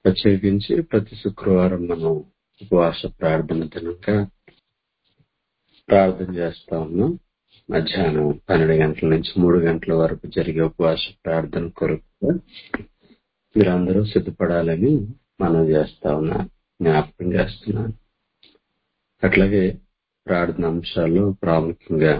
ప్రత్యేకించి ప్రతి శుక్రవారం మనం ఉపవాస ప్రార్థన దినంగా ప్రార్థన చేస్తా ఉన్నాం మధ్యాహ్నం పన్నెండు గంటల నుంచి మూడు గంటల వరకు జరిగే ఉపవాస ప్రార్థన కొరకు మీరందరూ సిద్ధపడాలని మనం చేస్తా ఉన్నాను జ్ఞాపకం చేస్తున్నాను అట్లాగే ప్రార్థన అంశాల్లో ప్రాముఖ్యంగా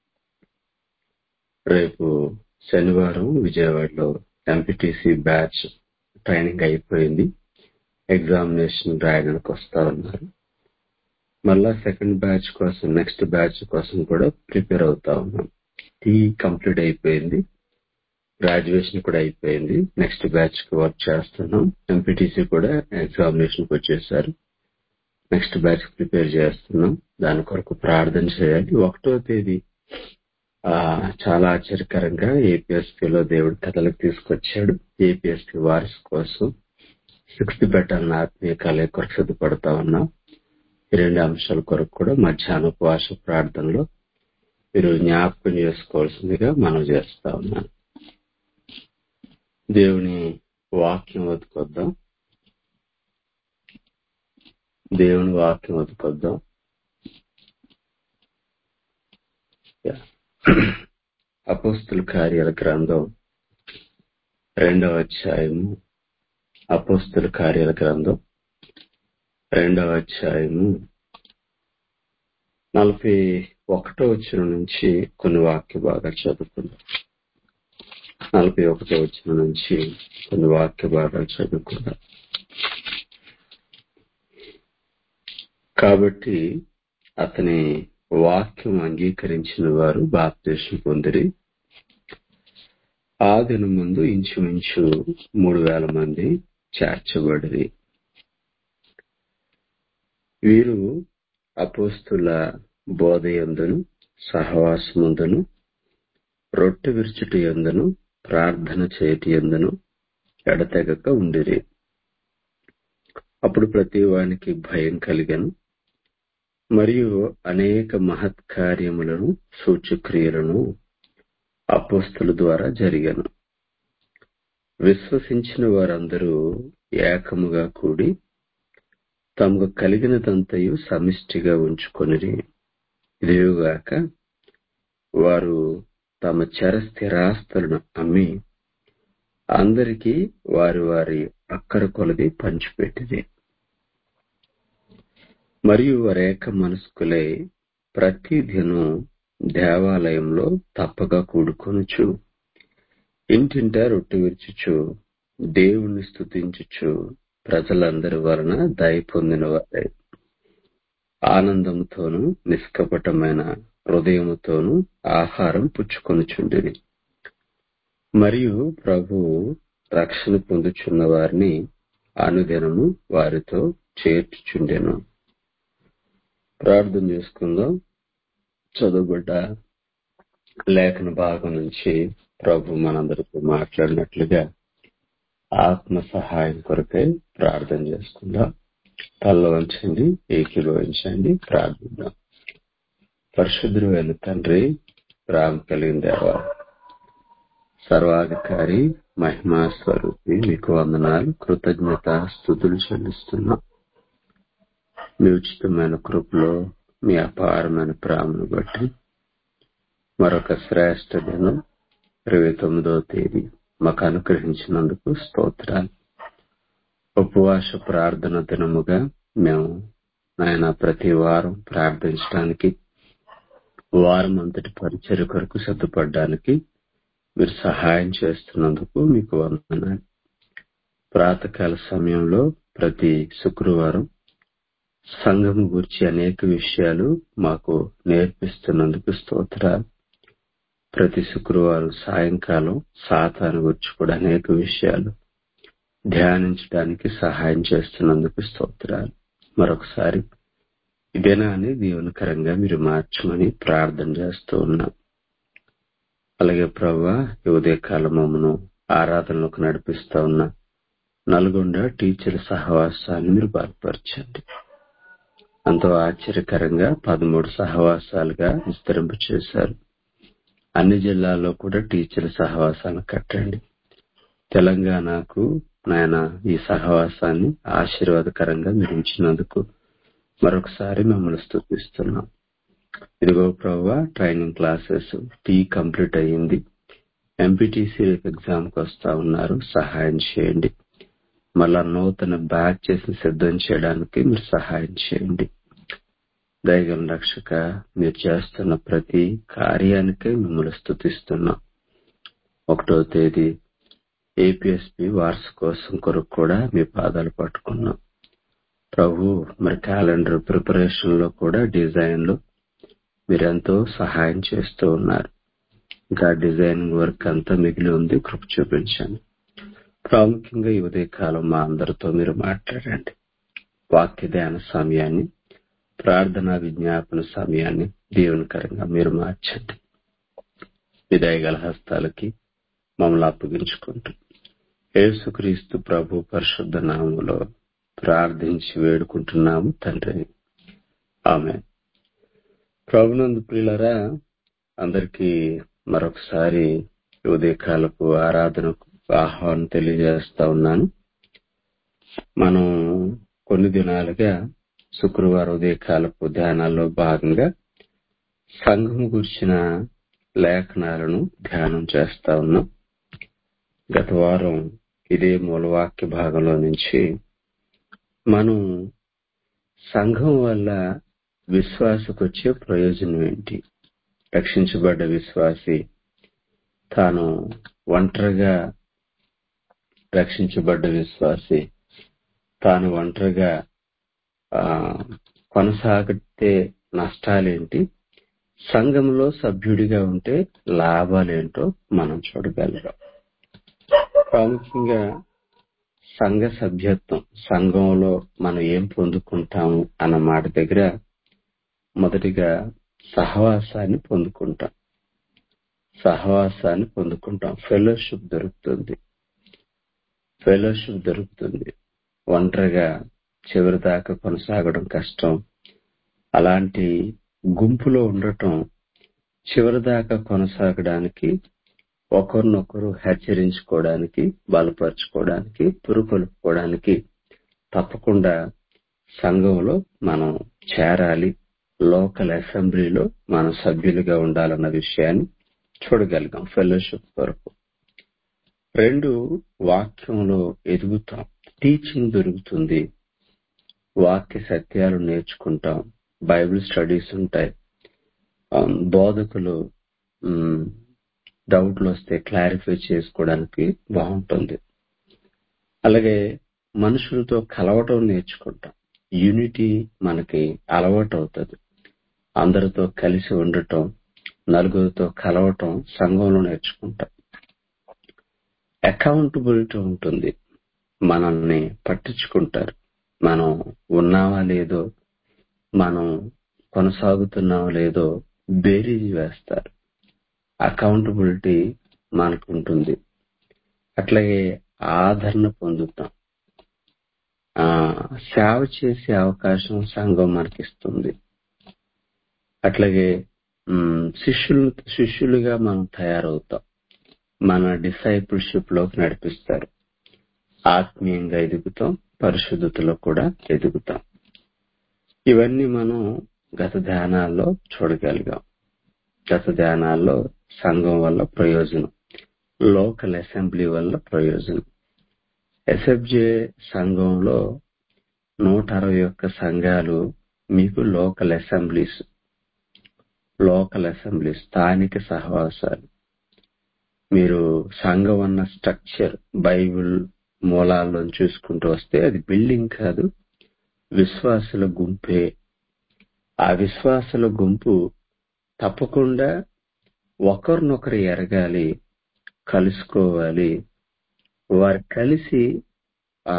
రేపు శనివారం విజయవాడలో ఎంపీటీసీ బ్యాచ్ ట్రైనింగ్ అయిపోయింది ఎగ్జామినేషన్ రాయడానికి వస్తా ఉన్నారు మళ్ళా సెకండ్ బ్యాచ్ కోసం నెక్స్ట్ బ్యాచ్ కోసం కూడా ప్రిపేర్ అవుతా ఉన్నాం టీ కంప్లీట్ అయిపోయింది గ్రాడ్యుయేషన్ కూడా అయిపోయింది నెక్స్ట్ బ్యాచ్ కి వర్క్ చేస్తున్నాం ఎంపీటీసీ కూడా ఎగ్జామినేషన్ కి వచ్చేసారు నెక్స్ట్ బ్యాచ్ ప్రిపేర్ చేస్తున్నాం దాని కొరకు ప్రార్థన చేయాలి ఒకటో తేదీ ఆ చాలా ఆశ్చర్యకరంగా ఏపీఎస్పీ లో దేవుడు కథలకు తీసుకొచ్చాడు ఏపీఎస్పీ వారిస్ కోసం సిక్స్త్ బెటాలియన్ ఆత్మీయ కలయి కొరకు సిద్ధపడతా ఉన్నాం ఈ రెండు అంశాల కొరకు కూడా మధ్యాహ్న ఉపవాస ప్రార్థనలో మీరు జ్ఞాపకం చేసుకోవాల్సిందిగా మనం చేస్తా ఉన్నాను దేవుని వాక్యం వదుకొద్దాం దేవుని వాక్యం వదుకొద్దాం అపోస్తుల కార్యాల గ్రంథం రెండవ అధ్యాయము అపోస్తుల కార్యాల గ్రంథం రెండవ అధ్యాయము నలభై ఒకటో వచ్చిన నుంచి కొన్ని వాక్య భాగాలు చదువుకుందాం నలభై ఒకటో వచ్చిన నుంచి కొన్ని వాక్య భాగాలు చదువుకుందాం కాబట్టి అతని వాక్యం అంగీకరించిన వారు బాప్తీసం పొందిరి ఆ దినం ముందు ఇంచుమించు మూడు వేల మంది చేర్చబడిరి వీరు అపోస్తుల బోధయందును సహవాసముందును రొట్టె విరుచుటి ఎందును ప్రార్థన చేయటి ఎందును ఎడతెగక ఉండిరి అప్పుడు ప్రతి వానికి భయం కలిగను మరియు అనేక మహత్కార్యములను సూచక్రియలను అపోస్తుల ద్వారా జరిగను విశ్వసించిన వారందరూ ఏకముగా కూడి తమకు కలిగినదంతయు సమిష్టిగా ఉంచుకొనిరి ఇదిగాక వారు తమ చర స్థిరాస్తులను అమ్మి అందరికీ వారి వారి అక్కర కొలది పంచిపెట్టింది మరియు వారేక మనస్కులై ప్రతి దినం దేవాలయంలో తప్పగా కూడుకొనుచు ఇంటింట రొట్టె విరుచుచు దేవుణ్ణి స్థుతించుచు ప్రజలందరి వలన దయ పొందిన వారే ఆనందంతోనూ నిష్కపటమైన హృదయముతోనూ ఆహారం పుచ్చుకొనుచుండిరి మరియు ప్రభు రక్షణ పొందుచున్న వారిని అనుదినము వారితో చేర్చుచుండెను ప్రార్థన చేసుకుందాం చదువుబడ్డ లేఖన భాగం నుంచి ప్రభు మనందరితో మాట్లాడినట్లుగా ఆత్మ సహాయం కొరకై ప్రార్థన చేసుకుందాం తల్ల వంచండి ఏకీభవించండి ప్రార్థిద్దాం పరిశుద్ధుడు అయిన తండ్రి రామ్ కలిగిన దేవ సర్వాధికారి మహిమా స్వరూపి మీకు వందనాలు కృతజ్ఞత స్థుతులు చెల్లిస్తున్నాం మీ ఉచితమైన కృపలో మీ అపారమైన ప్రేమను బట్టి మరొక శ్రేష్ట దినం ఇరవై తొమ్మిదవ తేదీ మాకు అనుగ్రహించినందుకు స్తోత్రాలు ఉపవాస ప్రార్థన దినముగా మేము నాయన ప్రతి వారం ప్రార్థించడానికి వారం అంతటి పరిచయ కొరకు సిద్ధపడడానికి మీరు సహాయం చేస్తున్నందుకు మీకు వందనాలు ప్రాతకాల సమయంలో ప్రతి శుక్రవారం సంఘము గురించి అనేక విషయాలు మాకు నేర్పిస్తున్నందుకు స్తోత్రాలు ప్రతి శుక్రవారం సాయంకాలం సాతాను గురించి కూడా అనేక విషయాలు ధ్యానించడానికి సహాయం చేస్తున్నందుకు స్తోత్రాలు మరొకసారి ఇదేనా అని దీవనకరంగా మీరు మార్చమని ప్రార్థన చేస్తూ ఉన్నాం అలాగే ప్రభా ఈ ఉదయకాలం మమ్మను ఆరాధనలోకి నడిపిస్తా ఉన్న నల్గొండ టీచర్ సహవాసాన్ని మీరు బలపరచండి ఎంతో ఆశ్చర్యకరంగా పదమూడు సహవాసాలుగా విస్తరింప చేశారు అన్ని జిల్లాల్లో కూడా టీచర్ సహవాసాలను కట్టండి తెలంగాణకు నాయన ఈ సహవాసాన్ని ఆశీర్వాదకరంగా మీరు ఉంచినందుకు మరొకసారి మిమ్మల్ని స్థుతిస్తున్నాం ఇదిగో ప్రభా ట్రైనింగ్ క్లాసెస్ టీ కంప్లీట్ అయ్యింది ఎంపీటీసీ రేపు ఎగ్జామ్ కి వస్తా ఉన్నారు సహాయం చేయండి మళ్ళా నూతన బ్యాచెస్ ని సిద్ధం చేయడానికి మీరు సహాయం చేయండి దైవం రక్షక మీరు చేస్తున్న ప్రతి కార్యానికే మిమ్మల్ని స్థుతిస్తున్నాం ఒకటో తేదీ ఏపీఎస్పి వార్షికోత్సవం కొరకు కూడా మీ పాదాలు పట్టుకున్నాం ప్రభు మరి క్యాలెండర్ ప్రిపరేషన్ లో కూడా డిజైన్ లో మీరెంతో సహాయం చేస్తూ ఉన్నారు ఇంకా డిజైనింగ్ వర్క్ అంతా మిగిలి ఉంది కృప చూపించండి ప్రాముఖ్యంగా ఈ ఉదయకాలం మా అందరితో మీరు మాట్లాడండి వాక్య ధ్యాన సమయాన్ని ప్రార్థనా విజ్ఞాపన సమయాన్ని దీవెనకరంగా మీరు మార్చండి విదయగల హస్తాలకి మమ్మల్ని అప్పగించుకుంటూ యేసుక్రీస్తు ప్రభు పరిశుద్ధ నామములో ప్రార్థించి వేడుకుంటున్నాము తండ్రి ఆమె ప్రభునందు ప్రియులరా అందరికీ మరొకసారి ఉదయకాలపు ఆరాధనకు ఆహ్వానం తెలియజేస్తా ఉన్నాను మనం కొన్ని దినాలుగా శుక్రవారం ఉదయకాలపు ధ్యానాల్లో భాగంగా సంఘం గురించిన లేఖనాలను ధ్యానం చేస్తా ఉన్నాం గత వారం ఇదే మూలవాక్య భాగంలో నుంచి మనం సంఘం వల్ల విశ్వాసకు వచ్చే ప్రయోజనం ఏంటి రక్షించబడ్డ విశ్వాసి తాను ఒంటరిగా రక్షించబడ్డ విశ్వాసి తాను ఒంటరిగా ఆ కొనసాగితే నష్టాలేంటి సంఘంలో సభ్యుడిగా ఉంటే లాభాలేంటో మనం చూడగలరు ప్రాముఖ్యంగా సంఘ సభ్యత్వం సంఘంలో మనం ఏం పొందుకుంటాము అన్న మాట దగ్గర మొదటిగా సహవాసాన్ని పొందుకుంటాం సహవాసాన్ని పొందుకుంటాం ఫెలోషిప్ దొరుకుతుంది ఫెలోషిప్ దొరుకుతుంది ఒంటరిగా చివరి దాకా కొనసాగడం కష్టం అలాంటి గుంపులో ఉండటం చివరి దాకా కొనసాగడానికి ఒకరినొకరు హెచ్చరించుకోవడానికి బలపరుచుకోవడానికి పురుకొల్పుకోవడానికి తప్పకుండా సంఘంలో మనం చేరాలి లోకల్ అసెంబ్లీలో మనం సభ్యులుగా ఉండాలన్న విషయాన్ని చూడగలిగాం ఫెలోషిప్ కొరకు రెండు వాక్యంలో ఎదుగుతాం టీచింగ్ దొరుకుతుంది వాక్య సత్యాలు నేర్చుకుంటాం బైబిల్ స్టడీస్ ఉంటాయి బోధకులు డౌట్లు వస్తే క్లారిఫై చేసుకోవడానికి బాగుంటుంది అలాగే మనుషులతో కలవటం నేర్చుకుంటాం యూనిటీ మనకి అలవాటు అవుతుంది అందరితో కలిసి ఉండటం నలుగురితో కలవటం సంఘంలో నేర్చుకుంటాం అకౌంటబిలిటీ ఉంటుంది మనల్ని పట్టించుకుంటారు మనం ఉన్నామా లేదో మనం కొనసాగుతున్నామా లేదో బేరీజ్ వేస్తారు అకౌంటబిలిటీ మనకు ఉంటుంది అట్లాగే ఆదరణ పొందుతాం ఆ సేవ చేసే అవకాశం సంఘం మనకిస్తుంది అట్లాగే శిష్యులు శిష్యులుగా మనం తయారవుతాం మన డిసైపుల్షిప్ లోకి నడిపిస్తారు ఆత్మీయంగా ఎదుగుతాం పరిశుద్ధతలో కూడా ఎదుగుతాం ఇవన్నీ మనం గత ధ్యానాల్లో చూడగలిగాం గత ధ్యానాల్లో సంఘం వల్ల ప్రయోజనం లోకల్ అసెంబ్లీ వల్ల ప్రయోజనం ఎస్ఎఫ్జే సంఘంలో నూట అరవై ఒక్క సంఘాలు మీకు లోకల్ అసెంబ్లీస్ లోకల్ అసెంబ్లీ స్థానిక సహవాసాలు మీరు సంఘం అన్న స్ట్రక్చర్ బైబిల్ మూలాల్లో చూసుకుంటూ వస్తే అది బిల్డింగ్ కాదు విశ్వాసుల గుంపే ఆ విశ్వాసుల గుంపు తప్పకుండా ఒకరినొకరు ఎరగాలి కలుసుకోవాలి వారు కలిసి ఆ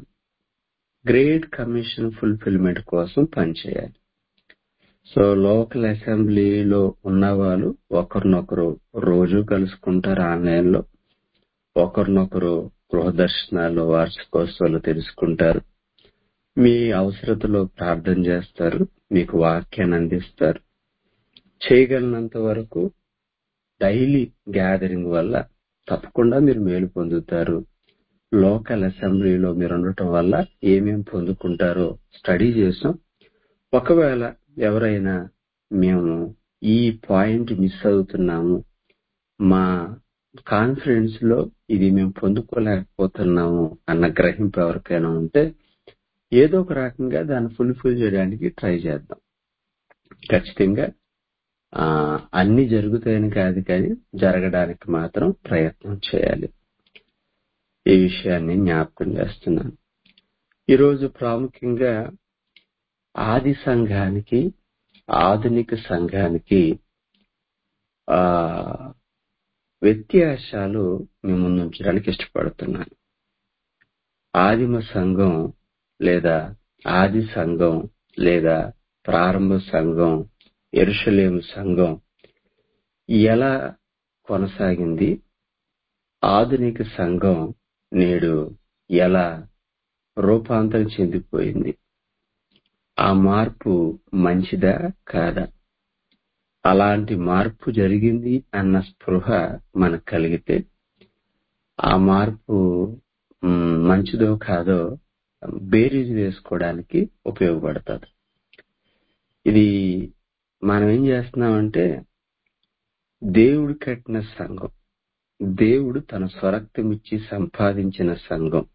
గ్రేట్ కమిషన్ ఫుల్ఫిల్మెంట్ కోసం పనిచేయాలి సో లోకల్ అసెంబ్లీలో ఉన్న వాళ్ళు ఒకరినొకరు రోజు కలుసుకుంటారు ఆన్లైన్ లో ఒకరినొకరు గృహ దర్శనాలు వార్షికోత్సవాలు తెలుసుకుంటారు మీ అవసరతలో ప్రార్థన చేస్తారు మీకు వాక్యాన్ని అందిస్తారు చేయగలిగినంత వరకు డైలీ గ్యాదరింగ్ వల్ల తప్పకుండా మీరు మేలు పొందుతారు లోకల్ అసెంబ్లీలో మీరు ఉండటం వల్ల ఏమేం పొందుకుంటారో స్టడీ చేసాం ఒకవేళ ఎవరైనా మేము ఈ పాయింట్ మిస్ అవుతున్నాము మా కాన్ఫిడెన్స్ లో ఇది మేము పొందుకోలేకపోతున్నాము అన్న గ్రహింపు ఎవరికైనా ఉంటే ఏదో ఒక రకంగా దాన్ని ఫుల్ఫిల్ చేయడానికి ట్రై చేద్దాం ఖచ్చితంగా ఆ అన్ని జరుగుతాయని కాదు కానీ జరగడానికి మాత్రం ప్రయత్నం చేయాలి ఈ విషయాన్ని జ్ఞాపకం చేస్తున్నాను ఈరోజు ప్రాముఖ్యంగా ఆది సంఘానికి ఆధునిక సంఘానికి ఆ వ్యత్యాసాలు మీ ముందు ఉంచడానికి ఇష్టపడుతున్నాను ఆదిమ సంఘం లేదా ఆది సంఘం లేదా ప్రారంభ సంఘం ఎరుషలేము సంఘం ఎలా కొనసాగింది ఆధునిక సంఘం నేడు ఎలా రూపాంతరం చెందిపోయింది ఆ మార్పు మంచిదా కాదా అలాంటి మార్పు జరిగింది అన్న స్పృహ మనకు కలిగితే ఆ మార్పు మ్, మంచిదో కాదో బేరీజ్ వేసుకోవడానికి ఉపయోగపడుతుంది ఇది మనం ఏం చేస్తున్నామంటే దేవుడు కట్టిన సంఘం దేవుడు తన స్వరక్తం ఇచ్చి సంపాదించిన సంఘం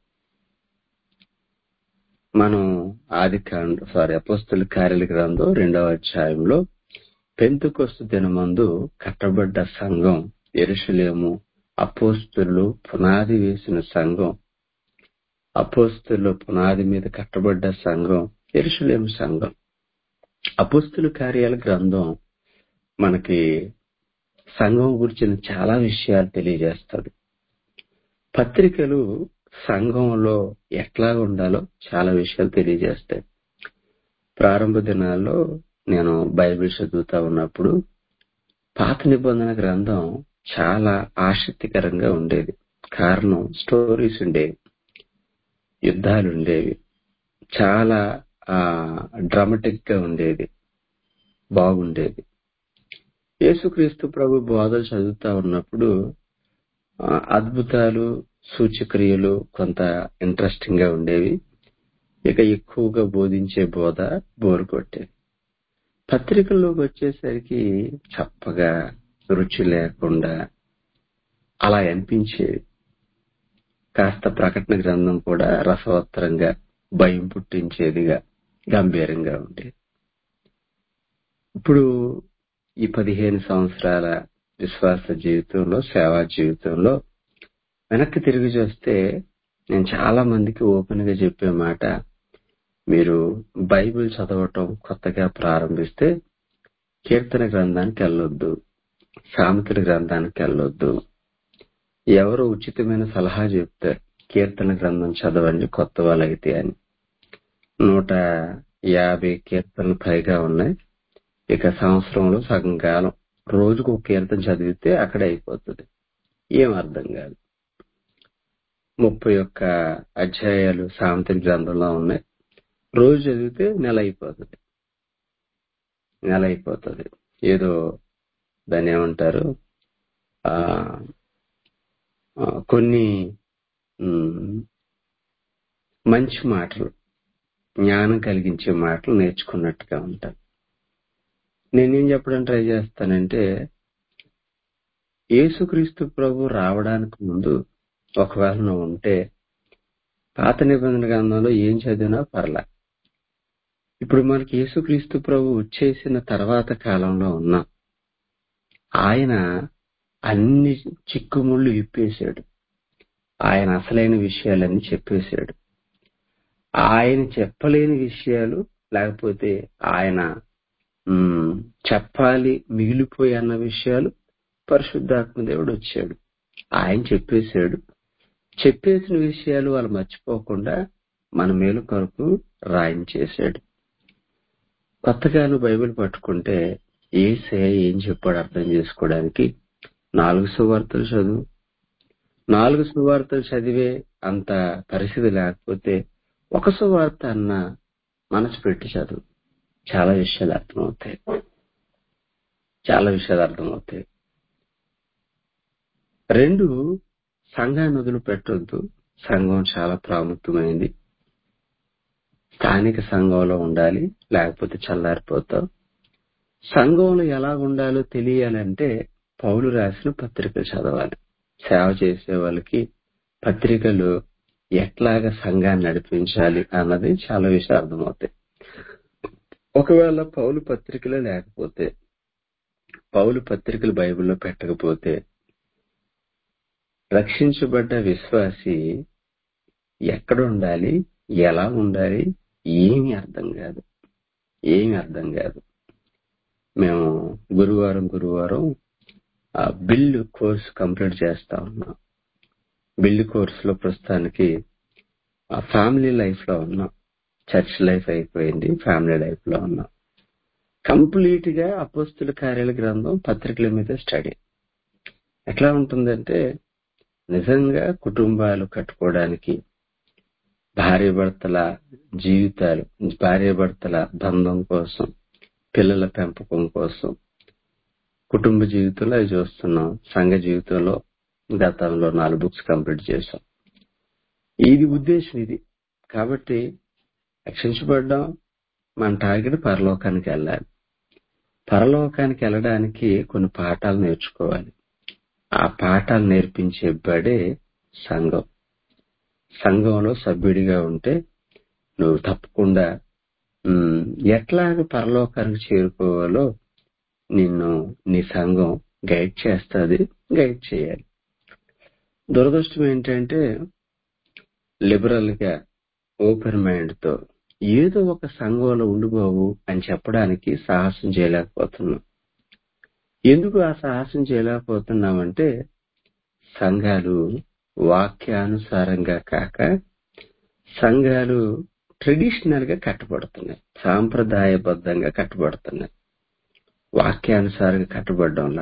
మనం ఆది కాండ సారీ అపోస్తుల కార్యాల గ్రంథం రెండవ అధ్యాయంలో పెంతుకొస్తు దినమందు కట్టబడ్డ సంఘం ఎరుషలేము అపోస్తులు పునాది వేసిన సంఘం అపోస్తులు పునాది మీద కట్టబడ్డ సంఘం ఎరుషలేము సంఘం అపోస్తుల కార్యాల గ్రంథం మనకి సంఘం గురించిన చాలా విషయాలు తెలియజేస్తుంది పత్రికలు సంఘంలో ఎట్లా ఉండాలో చాలా విషయాలు తెలియజేస్తాయి ప్రారంభ దినాల్లో నేను బైబిల్ చదువుతా ఉన్నప్పుడు పాత నిబంధన గ్రంథం చాలా ఆసక్తికరంగా ఉండేది కారణం స్టోరీస్ ఉండేవి యుద్ధాలు ఉండేవి చాలా ఆ డ్రామాటిక్ గా ఉండేది బాగుండేది యేసుక్రీస్తు ప్రభు బోధలు చదువుతా ఉన్నప్పుడు ఆ, అద్భుతాలు సూచక్రియలు కొంత ఇంట్రెస్టింగ్ గా ఉండేవి ఇక ఎక్కువగా బోధించే బోధ బోరు కొట్టేది పత్రికల్లోకి వచ్చేసరికి చప్పగా రుచి లేకుండా అలా అనిపించేది కాస్త ప్రకటన గ్రంథం కూడా రసవత్తరంగా భయం పుట్టించేదిగా గంభీరంగా ఉండేది ఇప్పుడు ఈ పదిహేను సంవత్సరాల విశ్వాస జీవితంలో సేవా జీవితంలో వెనక్కి తిరిగి చూస్తే నేను చాలా మందికి ఓపెన్ గా చెప్పే మాట మీరు బైబిల్ చదవటం కొత్తగా ప్రారంభిస్తే కీర్తన గ్రంథానికి వెళ్ళొద్దు సామెతల గ్రంథానికి వెళ్ళొద్దు ఎవరు ఉచితమైన సలహా చెప్తారు కీర్తన గ్రంథం చదవండి కొత్త వాళ్ళైతే అని నూట యాభై కీర్తనలు పైగా ఉన్నాయి ఇక సంవత్సరంలో సగం కాలం రోజుకు ఒక కీర్తన చదివితే అక్కడే అయిపోతుంది ఏం అర్థం కాదు ముప్పై ఒక్క అధ్యాయాలు సామెతల గ్రంథంలో ఉన్నాయి రోజు చదివితే నెల అయిపోతుంది నెల అయిపోతుంది ఏదో దాన్ని ఏమంటారు ఆ ఆ, కొన్ని మ్, మంచి మాటలు జ్ఞానం కలిగించే మాటలు నేర్చుకున్నట్టుగా ఉంటాయి నేనేం చెప్పడం ట్రై చేస్తానంటే యేసుక్రీస్తు ప్రభు రావడానికి ముందు ఒకవేళ నువ్వు ఉంటే పాత నిబంధన గ్రంథంలో ఏం చదివినా పర్లా ఇప్పుడు మనకి యేసుక్రీస్తు ప్రభు వచ్చేసిన తర్వాత కాలంలో ఉన్నాం ఆయన అన్ని చిక్కుముళ్ళు విప్పేశాడు ఆయన అసలైన విషయాలన్నీ చెప్పేశాడు ఆయన చెప్పలేని విషయాలు లేకపోతే ఆయన మ్, చెప్పాలి మిగిలిపోయి అన్న విషయాలు పరిశుద్ధాత్మ దేవుడు వచ్చాడు ఆయన చెప్పేశాడు చెప్పేసిన విషయాలు వాళ్ళు మర్చిపోకుండా మన మేలు కొరకు రాయించేశాడు కొత్తగా నువ్వు బైబిల్ పట్టుకుంటే ఏసే ఏం చెప్పాడు అర్థం చేసుకోవడానికి నాలుగు సువార్తలు చదువు నాలుగు సువార్తలు చదివే అంత పరిస్థితి లేకపోతే ఒక సువార్త అన్న మనసు పెట్టి చదువు చాలా విషయాలు అర్థమవుతాయి చాలా విషయాలు అర్థమవుతాయి రెండు సంఘాన్ని వదిలి పెట్టొద్దు సంఘం చాలా ప్రాముఖ్యమైంది స్థానిక సంఘంలో ఉండాలి లేకపోతే చల్లారిపోతాం సంఘంలో ఎలా ఉండాలో తెలియాలంటే పౌలు రాసిన పత్రికలు చదవాలి సేవ చేసే వాళ్ళకి పత్రికలు ఎట్లాగా సంఘాన్ని నడిపించాలి అన్నది చాలా విషయాలు అర్థమవుతాయి ఒకవేళ పౌలు పత్రికలే లేకపోతే పౌలు పత్రికలు బైబిల్లో పెట్టకపోతే రక్షించబడ్డ విశ్వాసి ఎక్కడ ఉండాలి ఎలా ఉండాలి ఏమి అర్థం కాదు ఏమి అర్థం కాదు మేము గురువారం గురువారం ఆ బిల్లు కోర్స్ కంప్లీట్ చేస్తా ఉన్నాం బిల్లు కోర్సులో ప్రస్తుతానికి ఆ ఫ్యామిలీ లైఫ్ లో ఉన్నాం చర్చ్ లైఫ్ అయిపోయింది ఫ్యామిలీ లైఫ్ లో ఉన్నాం కంప్లీట్ గా అపోస్తుల కార్యాల గ్రంథం పత్రికల మీద స్టడీ ఎట్లా ఉంటుందంటే నిజంగా కుటుంబాలు కట్టుకోవడానికి భార్య భర్తల జీవితాలు భార్య భర్తల బంధం కోసం పిల్లల పెంపకం కోసం కుటుంబ జీవితంలో అవి చూస్తున్నాం సంఘ జీవితంలో గతంలో నాలుగు బుక్స్ కంప్లీట్ చేశాం ఇది ఉద్దేశం ఇది కాబట్టి రక్షించబడ్డాం మన టార్గెట్ పరలోకానికి వెళ్ళాలి పరలోకానికి వెళ్ళడానికి కొన్ని పాఠాలు నేర్చుకోవాలి ఆ పాఠాలు నేర్పించే బడే సంఘం సంఘంలో సభ్యుడిగా ఉంటే నువ్వు తప్పకుండా ఉమ్, ఎట్లాగ పరలోకానికి చేరుకోవాలో నిన్ను నీ సంఘం గైడ్ చేస్తుంది గైడ్ చేయాలి దురదృష్టం ఏంటంటే లిబరల్ గా ఓపెన్ మైండ్ తో ఏదో ఒక సంఘంలో ఉండిపోవు అని చెప్పడానికి సాహసం చేయలేకపోతున్నాం ఎందుకు ఆ సాహసం చేయలేకపోతున్నామంటే సంఘాలు వాక్యానుసారంగా కాక సంఘాలు ట్రెడిషనల్ గా కట్టబడుతున్నాయి సాంప్రదాయబద్ధంగా కట్టబడుతున్నాయి వాక్యానుసారంగా కట్టబడడంలా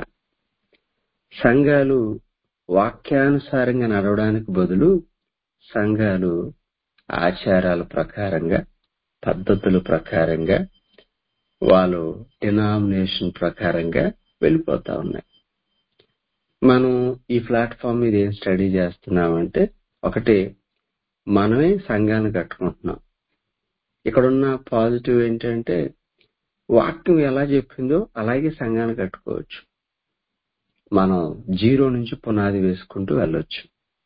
సంఘాలు వాక్యానుసారంగా నడవడానికి బదులు సంఘాలు ఆచారాల ప్రకారంగా పద్ధతుల ప్రకారంగా వాళ్ళు డినామినేషన్ ప్రకారంగా వెళ్ళిపోతా ఉన్నాయి మనం ఈ ప్లాట్ఫామ్ మీద ఏం స్టడీ చేస్తున్నామంటే ఒకటి మనమే సంఘాన్ని కట్టుకుంటున్నాం ఇక్కడున్న పాజిటివ్ ఏంటంటే వాక్యం ఎలా చెప్పిందో అలాగే సంఘాన్ని కట్టుకోవచ్చు మనం జీరో నుంచి పునాది వేసుకుంటూ వెళ్ళొచ్చు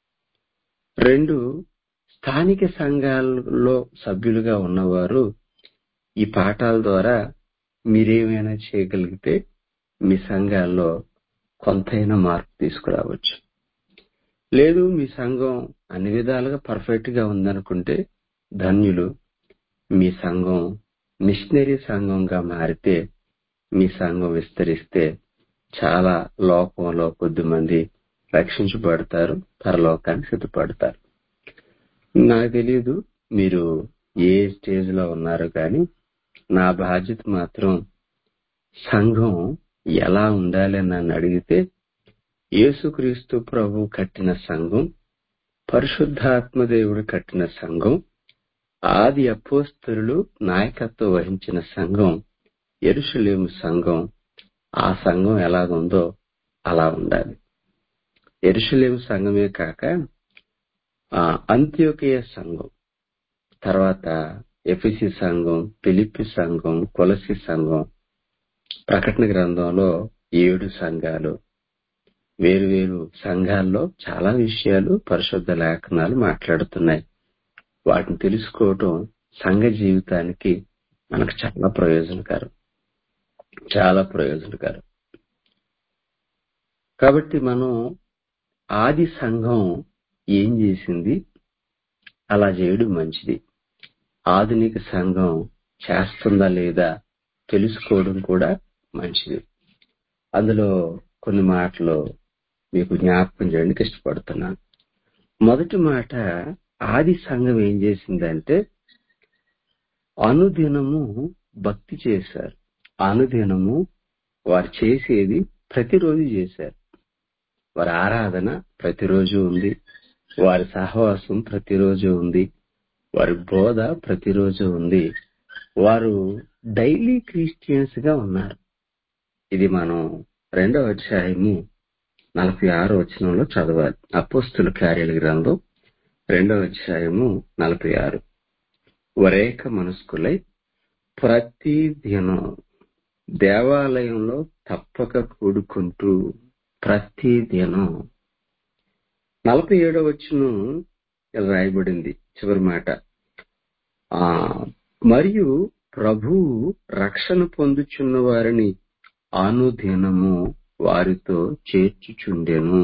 రెండు స్థానిక సంఘాలలో సభ్యులుగా ఉన్నవారు ఈ పాఠాల ద్వారా మీరేమైనా చేయగలిగితే మీ సంఘాల్లో కొంతైనా మార్పు తీసుకురావచ్చు లేదు మీ సంఘం అన్ని విధాలుగా పర్ఫెక్ట్ గా ఉందనుకుంటే ధన్యులు మీ సంఘం మిషనరీ సంఘంగా మారితే మీ సంఘం విస్తరిస్తే చాలా లోకంలో కొద్దిమంది రక్షించబడతారు పరలోకానికి సిద్ధపడతారు నాకు తెలియదు మీరు ఏ స్టేజ్ లో ఉన్నారు కానీ నా బాధ్యత మాత్రం సంఘం ఎలా ఉండాలి అని నన్ను అడిగితే యేసుక్రీస్తు ప్రభు కట్టిన సంఘం పరిశుద్ధాత్మ దేవుడు కట్టిన సంఘం ఆది అపోస్తరులు నాయకత్వం వహించిన సంఘం ఎరుషలేము సంఘం ఆ సంఘం ఎలాగుందో అలా ఉండాలి ఎరుషలేము సంఘమే కాక ఆ అంత్యోకయ సంఘం తర్వాత ఎఫిసి సంఘం పిలిపి సంఘం కొలసి సంఘం ప్రకటన గ్రంథంలో ఏడు సంఘాలు వేరు వేరు సంఘాల్లో చాలా విషయాలు పరిశుద్ధ లేఖనాలు మాట్లాడుతున్నాయి వాటిని తెలుసుకోవటం సంఘ జీవితానికి మనకు చాలా ప్రయోజనకరం చాలా ప్రయోజనకరం కాబట్టి మనం ఆది సంఘం ఏం చేసింది అలా చేయడం మంచిది ఆధునిక సంఘం చేస్తుందా లేదా తెలుసుకోవడం కూడా మంచిది అందులో కొన్ని మాటలు మీకు జ్ఞాపకం చేయడానికి ఇష్టపడుతున్నాను మొదటి మాట ఆది సంఘం ఏం చేసిందంటే అనుదినము భక్తి చేశారు అనుదినము వారు చేసేది ప్రతిరోజు చేశారు వారి ఆరాధన ప్రతిరోజు ఉంది వారి సహవాసం ప్రతిరోజు ఉంది వారి బోధ ప్రతిరోజు ఉంది వారు డైలీ క్రిస్టియన్స్ గా ఉన్నారు ఇది మనం రెండవ అధ్యాయము నలభై ఆరో వచనంలో చదవాలి అపోస్తుల కార్యాల గ్రంథం రెండవ అధ్యాయము నలభై ఆరు వరేక మనస్కులై ప్రతి దినం దేవాలయంలో తప్పక కూడుకుంటూ ప్రతి దినం నలభై ఏడవ వచ్చును రాయబడింది చివరి మాట ఆ మరియు ప్రభువు రక్షణ పొందుచున్న వారిని అనుదినము వారితో చేర్చుచుండెను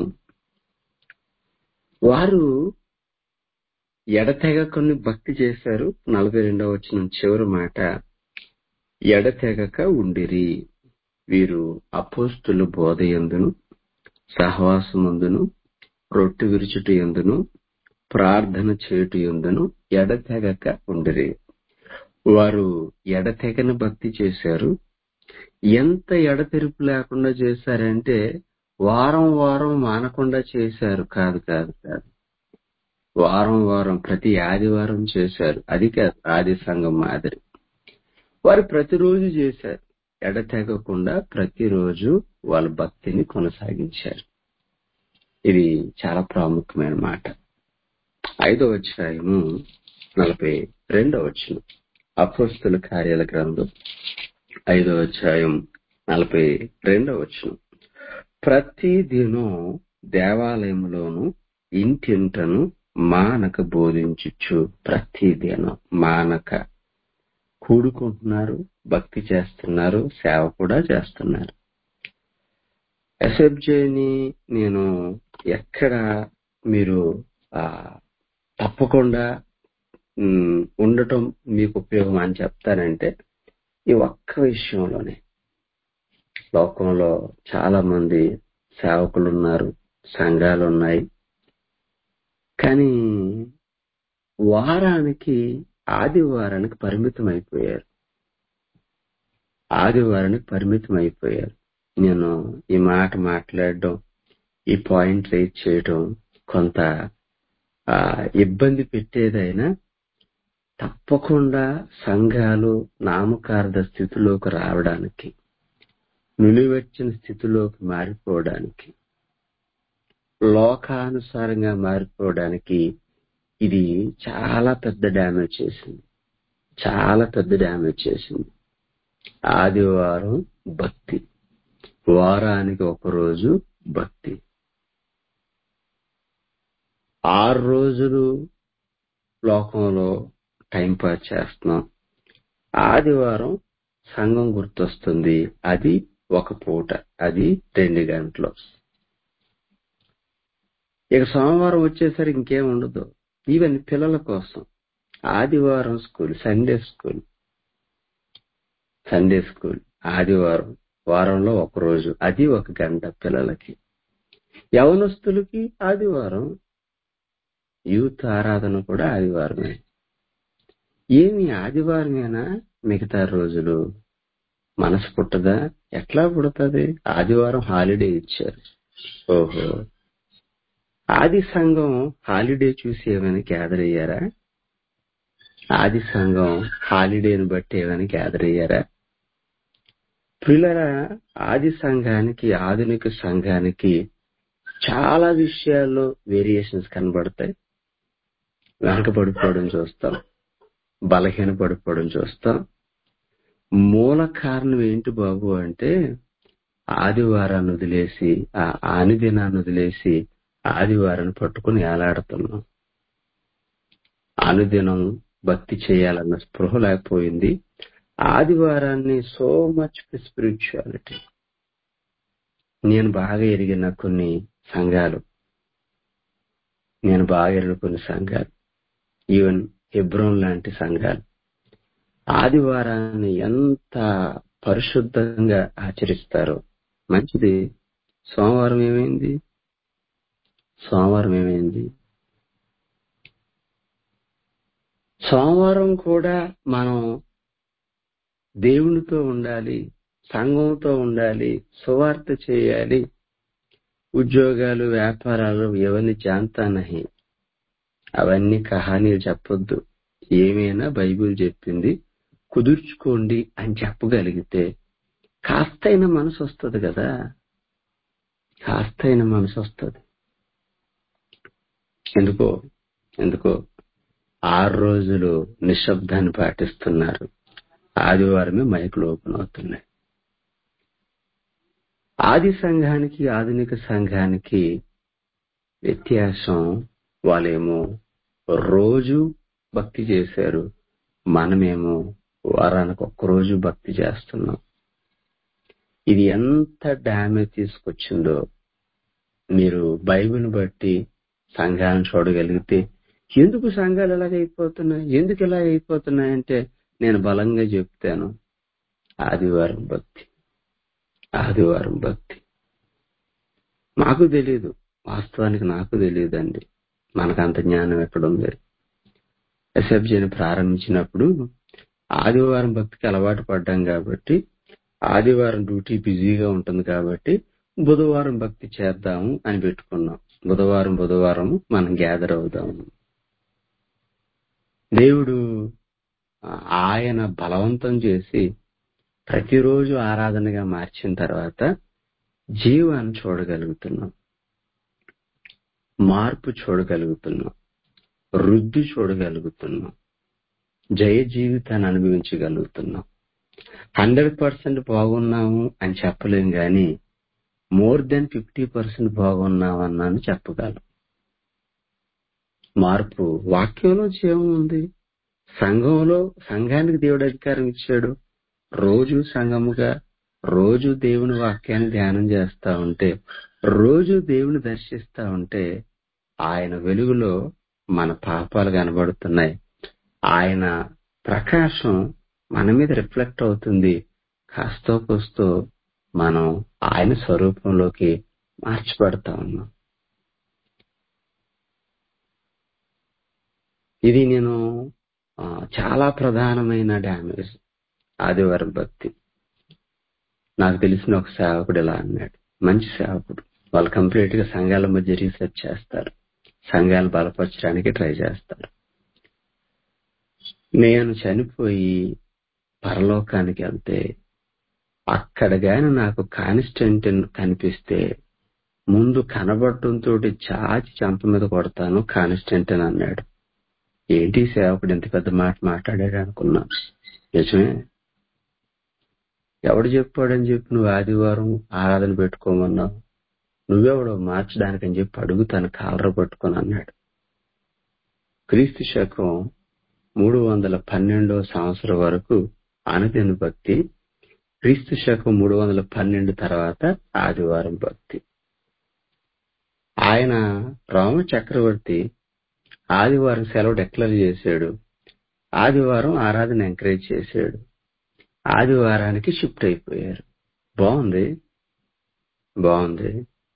వారు ఎడతెగకొని భక్తి చేశారు నలభై రెండవ వచ్చిన చివరి మాట ఎడతెగక ఉండిరి వీరు అపోస్తుల బోధ ఎందును సహవాసమందును రొట్టె విరుచుట ఎందును ప్రార్థన చేయుట ఎందును ఎడతెగక ఉండిరి వారు ఎడతెగని భక్తి చేశారు ఎంత ఎడతెరిపి లేకుండా చేశారంటే వారం వారం మానకుండా చేశారు కాదు కాదు కాదు వారం వారం ప్రతి ఆదివారం చేశారు అది కాదు ఆది సంఘం మాదిరి వారు ప్రతిరోజు చేశారు ఎడతెగకుండా ప్రతిరోజు వాళ్ళ భక్తిని కొనసాగించారు ఇది చాలా ప్రాముఖ్యమైన మాట ఐదో అధ్యాయము నలభై రెండో వచ్చిన అపోస్తుల కార్యాల గ్రంథం ఐదో అధ్యాయం నలభై రెండో వచ్చిన ప్రతి దినం దేవాలయంలోను ఇంటింటను మానక బోధించుచు ప్రతి దినం మానక కూడుకుంటున్నారు భక్తి చేస్తున్నారు సేవ కూడా చేస్తున్నారు ఎస్ఎఫ్జేని నేను ఎక్కడ మీరు ఆ తప్పకుండా ఉమ్, ఉండటం మీకు ఉపయోగం అని చెప్తానంటే ఈ ఒక్క విషయంలోనే లోకంలో చాలా మంది సేవకులు ఉన్నారు సంఘాలు ఉన్నాయి కానీ వారానికి ఆదివారానికి పరిమితం అయిపోయారు ఆదివారానికి పరిమితం అయిపోయారు నేను ఈ మాట మాట్లాడడం ఈ పాయింట్ రేట్ చేయడం కొంత ఆ, ఇబ్బంది పెట్టేదైనా తప్పకుండా సంఘాలు నామకార్థ స్థితిలోకి రావడానికి నిలువెచ్చిన స్థితిలోకి మారిపోవడానికి లోకానుసారంగా మారిపోవడానికి ఇది చాలా పెద్ద డ్యామేజ్ చేసింది చాలా పెద్ద డ్యామేజ్ చేసింది ఆదివారం భక్తి వారానికి ఒక రోజు భక్తి ఆరు రోజులు లోకంలో టైం పాస్ చేస్తున్నాం ఆదివారం సంఘం గుర్తొస్తుంది అది ఒక పూట అది రెండు గంటలు ఇక సోమవారం వచ్చేసరికి ఇంకేం ఉండదు ఈవెన్ పిల్లల కోసం ఆదివారం school Sunday school Sunday school ఆదివారం వారంలో ఒక రోజు అది ఒక గంట పిల్లలకి యవనస్తులకి ఆదివారం యూత్ ఆరాధన కూడా ఆదివారమే ఏమి ఆదివారమేనా మిగతా రోజులు మనసు పుట్టదా ఎట్లా పుడుతుంది ఆదివారం హాలిడే ఇచ్చారు ఓహో ఆది సంఘం హాలిడే చూసి ఏమైనా గ్యాదర్ అయ్యారా ఆది సంఘం హాలిడేని బట్టి ఏమైనా గ్యాదర్ అయ్యారా పిల్లల ఆది సంఘానికి ఆధునిక సంఘానికి చాలా విషయాల్లో వేరియేషన్స్ కనబడతాయి వెనకబడిపోవడం చూస్తాం బలహీన పడిపోవడం చూస్తాం మూల కారణం ఏంటి బాబు అంటే ఆదివారాన్ని వదిలేసి ఆ ఆనిదినాన్ని వదిలేసి ఆదివారాన్ని పట్టుకుని ఏలాడుతున్నాం అనుదినం భక్తి చేయాలన్న స్పృహ లేకపోయింది ఆదివారాన్ని సో మచ్ స్పిరిచువాలిటీ నేను బాగా ఎరిగిన కొన్ని సంఘాలు నేను బాగా ఎరిగిన కొన్ని సంఘాలు ఈవెన్ హెబ్రోన్ లాంటి సంఘాలు ఆదివారాన్ని ఎంత పరిశుద్ధంగా ఆచరిస్తారో మంచిది సోమవారం ఏమైంది సోమవారం ఏమైంది సోమవారం కూడా మనం దేవునితో ఉండాలి సంఘంతో ఉండాలి సువార్త చేయాలి ఉద్యోగాలు వ్యాపారాలు ఎవరిని జాంతానహి అవన్నీ కహానీలు చెప్పొద్దు ఏమైనా బైబిల్ చెప్పింది కుదుర్చుకోండి అని చెప్పగలిగితే కాస్తైన మనసు వస్తుంది కదా కాస్తైన మనసు వస్తుంది ఎందుకో ఎందుకో ఆరు రోజులు నిశ్శబ్దాన్ని పాటిస్తున్నారు ఆదివారమే మైకులు ఓపెన్ అవుతున్నాయి ఆది సంఘానికి ఆధునిక సంఘానికి వ్యత్యాసం వాళ్ళేమో రోజు భక్తి చేశారు మనమేమో వారానికి ఒక్కరోజు భక్తి చేస్తున్నాం ఇది ఎంత డ్యామేజ్ తీసుకొచ్చిందో మీరు బైబిల్ బట్టి సంఘాలను చూడగలిగితే ఎందుకు సంఘాలు ఎలాగ అయిపోతున్నాయి ఎందుకు ఇలా అయిపోతున్నాయంటే నేను బలంగా చెప్తాను ఆదివారం భక్తి ఆదివారం భక్తి మాకు తెలియదు వాస్తవానికి నాకు తెలియదండి మనకంత జ్ఞానం ఎక్కడుంది ఎస్ఎఫ్జీని ప్రారంభించినప్పుడు ఆదివారం భక్తికి అలవాటు పడ్డాం కాబట్టి ఆదివారం డ్యూటీ బిజీగా ఉంటుంది కాబట్టి బుధవారం భక్తి చేద్దాము అని పెట్టుకున్నాం బుధవారం బుధవారం మనం గ్యాదర్ అవుదాము దేవుడు ఆ, ఆయన బలవంతం చేసి ప్రతిరోజు ఆరాధనగా మార్చిన తర్వాత జీవాన్ని చూడగలుగుతున్నాం మార్పు చూడగలుగుతున్నాం వృద్ధి చూడగలుగుతున్నాం జయ జీవితాన్ని అనుభవించగలుగుతున్నాం హండ్రెడ్ పర్సెంట్ బాగున్నాము అని చెప్పలేం గాని మోర్ దెన్ ఫిఫ్టీ పర్సెంట్ బాగున్నాం అన్నాను చెప్పగలం మార్పు వాక్యంలో జీవం ఉంది సంఘంలో సంఘానికి దేవుడు అధికారం ఇచ్చాడు రోజు సంఘముగా రోజు దేవుని వాక్యాన్ని ధ్యానం చేస్తా ఉంటే రోజు దేవుని దర్శిస్తా ఉంటే ఆయన వెలుగులో మన పాపాలు కనబడుతున్నాయి ఆయన ప్రకాశం మన మీద రిఫ్లెక్ట్ అవుతుంది కాస్తో కోస్తో మనం ఆయన స్వరూపంలోకి మార్చబడతా ఉన్నాం ఇది నేను ఆ, చాలా ప్రధానమైన డ్యామేజ్ ఆదివారం భక్తి నాకు తెలిసిన ఒక సేవకుడు ఇలా అన్నాడు మంచి సేవకుడు వాళ్ళు కంప్లీట్ గా సంఘాల మధ్య రీసెర్చ్ చేస్తారు సంఘాలు బలపరచడానికి ట్రై చేస్తారు నేను చనిపోయి పరలోకానికి వెళ్తే అక్కడ గాని నాకు కానిస్టెంట్ కనిపిస్తే ముందు కనబడటంతో చాచి చంప మీద కొడతాను కానిస్టెంట్ అని అన్నాడు ఏంటి ఈ సేవకుడు ఇంత పెద్ద మాట మాట్లాడాడు అనుకున్నా నిజమే ఎవడు చెప్పాడని చెప్పి నువ్వు ఆదివారం ఆరాధన పెట్టుకోమన్నావు నువ్వెవడో మార్చడానికని చెప్పి అడుగుతాను కాలర పట్టుకొని అన్నాడు క్రీస్తు శకం మూడు వందల పన్నెండో సంవత్సరం వరకు అనుదిన భక్తి క్రీస్తు శకం మూడు వందల పన్నెండు తర్వాత ఆదివారం భక్తి ఆయన రామ చక్రవర్తి ఆదివారం సెలవు డిక్లేర్ చేశాడు ఆదివారం ఆరాధన ఎంకరేజ్ చేశాడు ఆదివారానికి షిఫ్ట్ అయిపోయారు బాగుంది బాగుంది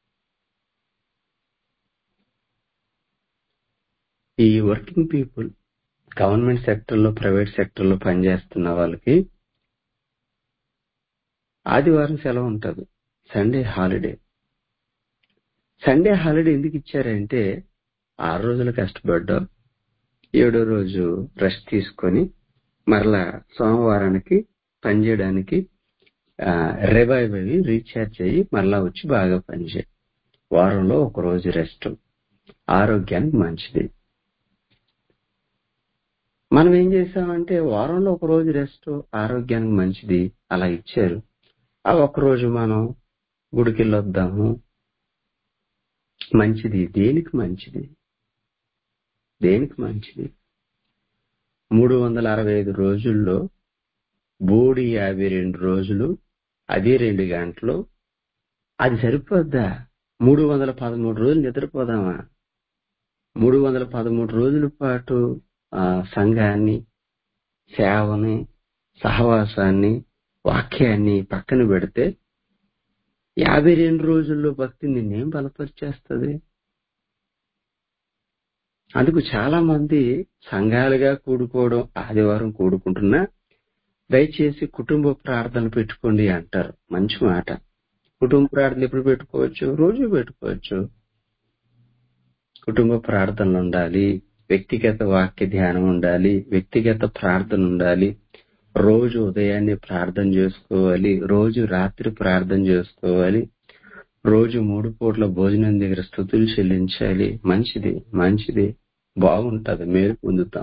ఈ వర్కింగ్ పీపుల్ గవర్నమెంట్ సెక్టర్ లో ప్రైవేట్ సెక్టర్ లో పనిచేస్తున్న వాళ్ళకి ఆదివారం సెలవు ఉంటుంది సండే హాలిడే సండే హాలిడే ఎందుకు ఇచ్చారంటే ఆరు రోజులు కష్టపడ్డావు ఏడో రోజు రెస్ట్ తీసుకొని మరలా సోమవారానికి పనిచేయడానికి రివైవ్ అయ్యి రీఛార్జ్ అయ్యి మరలా వచ్చి బాగా పనిచేయి వారంలో ఒక రోజు రెస్ట్ ఆరోగ్యానికి మంచిది మనం ఏం చేసామంటే వారంలో ఒక రోజు రెస్ట్ ఆరోగ్యానికి మంచిది అలా ఇచ్చారు ఆ ఒక రోజు మనం గుడికి వెళ్ళొద్దాము మంచిది దేనికి మంచిది దేనికి మంచిది మూడు వందల అరవై ఐదు రోజుల్లో బోడి యాభై రెండు రోజులు అది రెండు గంటలు అది సరిపోద్దా మూడు వందల పదమూడు రోజులు నిద్రపోదామా మూడు వందల పదమూడు రోజుల పాటు ఆ సంఘాన్ని సేవని సహవాసాన్ని వాక్యాన్ని పక్కన పెడితే యాభై రెండు రోజుల్లో భక్తి నిన్నేం బలపరిచేస్తుంది అందుకు చాలా మంది సంఘాలుగా కూడుకోవడం ఆదివారం కూడుకుంటున్నా దయచేసి కుటుంబ ప్రార్థన పెట్టుకోండి అంటారు మంచి మాట కుటుంబ ప్రార్థన ఎప్పుడు పెట్టుకోవచ్చు రోజు పెట్టుకోవచ్చు కుటుంబ ప్రార్థనలు ఉండాలి వ్యక్తిగత వాక్య ధ్యానం ఉండాలి వ్యక్తిగత ప్రార్థన ఉండాలి రోజు ఉదయాన్నే ప్రార్థన చేసుకోవాలి రోజు రాత్రి ప్రార్థన చేసుకోవాలి రోజు మూడు పూట్ల భోజనం దగ్గర స్థుతులు చెల్లించాలి మంచిది మంచిది బాగుంటది మేలు పొందుతాం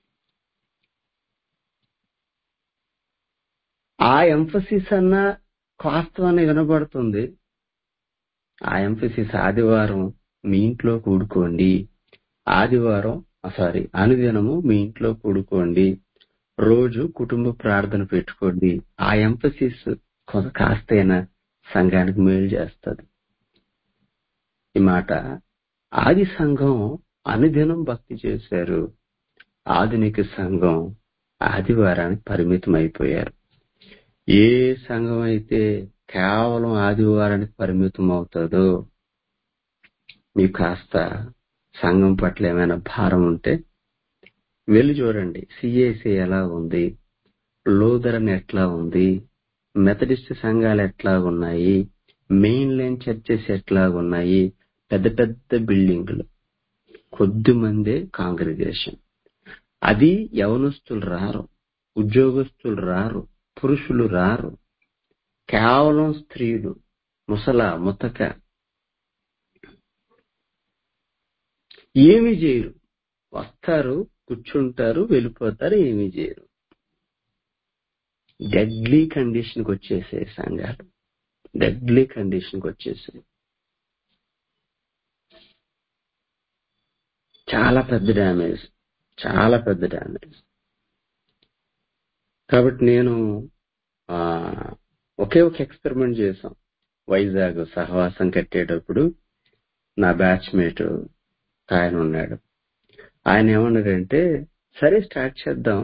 ఆ ఎంఫసిస్ అన్న వాస్తవాన్ని వినబడుతుంది ఆ ఎంఫసిస్ ఆదివారం మీ ఇంట్లో కూడుకోండి ఆదివారం సారీ అనుదినము మీ ఇంట్లో కూడుకోండి రోజు కుటుంబ ప్రార్థన పెట్టుకోండి ఆ ఎంఫసిస్ కొంత కాస్తైనా సంఘానికి మేలు చేస్తుంది ఈ మాట ఆది సంఘం అనుదినం భక్తి చేశారు ఆధునిక సంఘం ఆదివారానికి పరిమితం అయిపోయారు ఏ సంఘం అయితే కేవలం ఆదివారానికి పరిమితం అవుతుందో మీకు కాస్త సంఘం పట్ల ఏమైనా భారం ఉంటే వెళ్ళి చూడండి సిఏసి ఎలా ఉంది లూథరన్ ఎట్లా ఉంది మెథడిస్ట్ సంఘాలు ఎట్లా ఉన్నాయి మెయిన్ లైన్ చర్చెస్ ఎట్లా ఉన్నాయి పెద్ద పెద్ద బిల్డింగ్లు కొద్ది మందే కాంగ్రిగేషన్ అది యవనస్తులు రారు ఉద్యోగస్తులు రారు పురుషులు రారు కేవలం స్త్రీలు ముసల ముతక ఏమి చేయరు వస్తారు కూర్చుంటారు వెళ్ళిపోతారు ఏమి చేయరు డెడ్లీ కండిషన్కి వచ్చేసే సంఘాలు డెడ్లీ కండిషన్కి వచ్చేసాయి చాలా పెద్ద డ్యామేజ్ చాలా పెద్ద డ్యామేజ్ కాబట్టి నేను ఆ ఒకే ఒక ఎక్స్పెరిమెంట్ చేసాం వైజాగ్ సహవాసం కట్టేటప్పుడు నా బ్యాచ్ మేట్ ఆయన ఉన్నాడు ఆయన ఏమన్నాడంటే సరే స్టార్ట్ చేద్దాం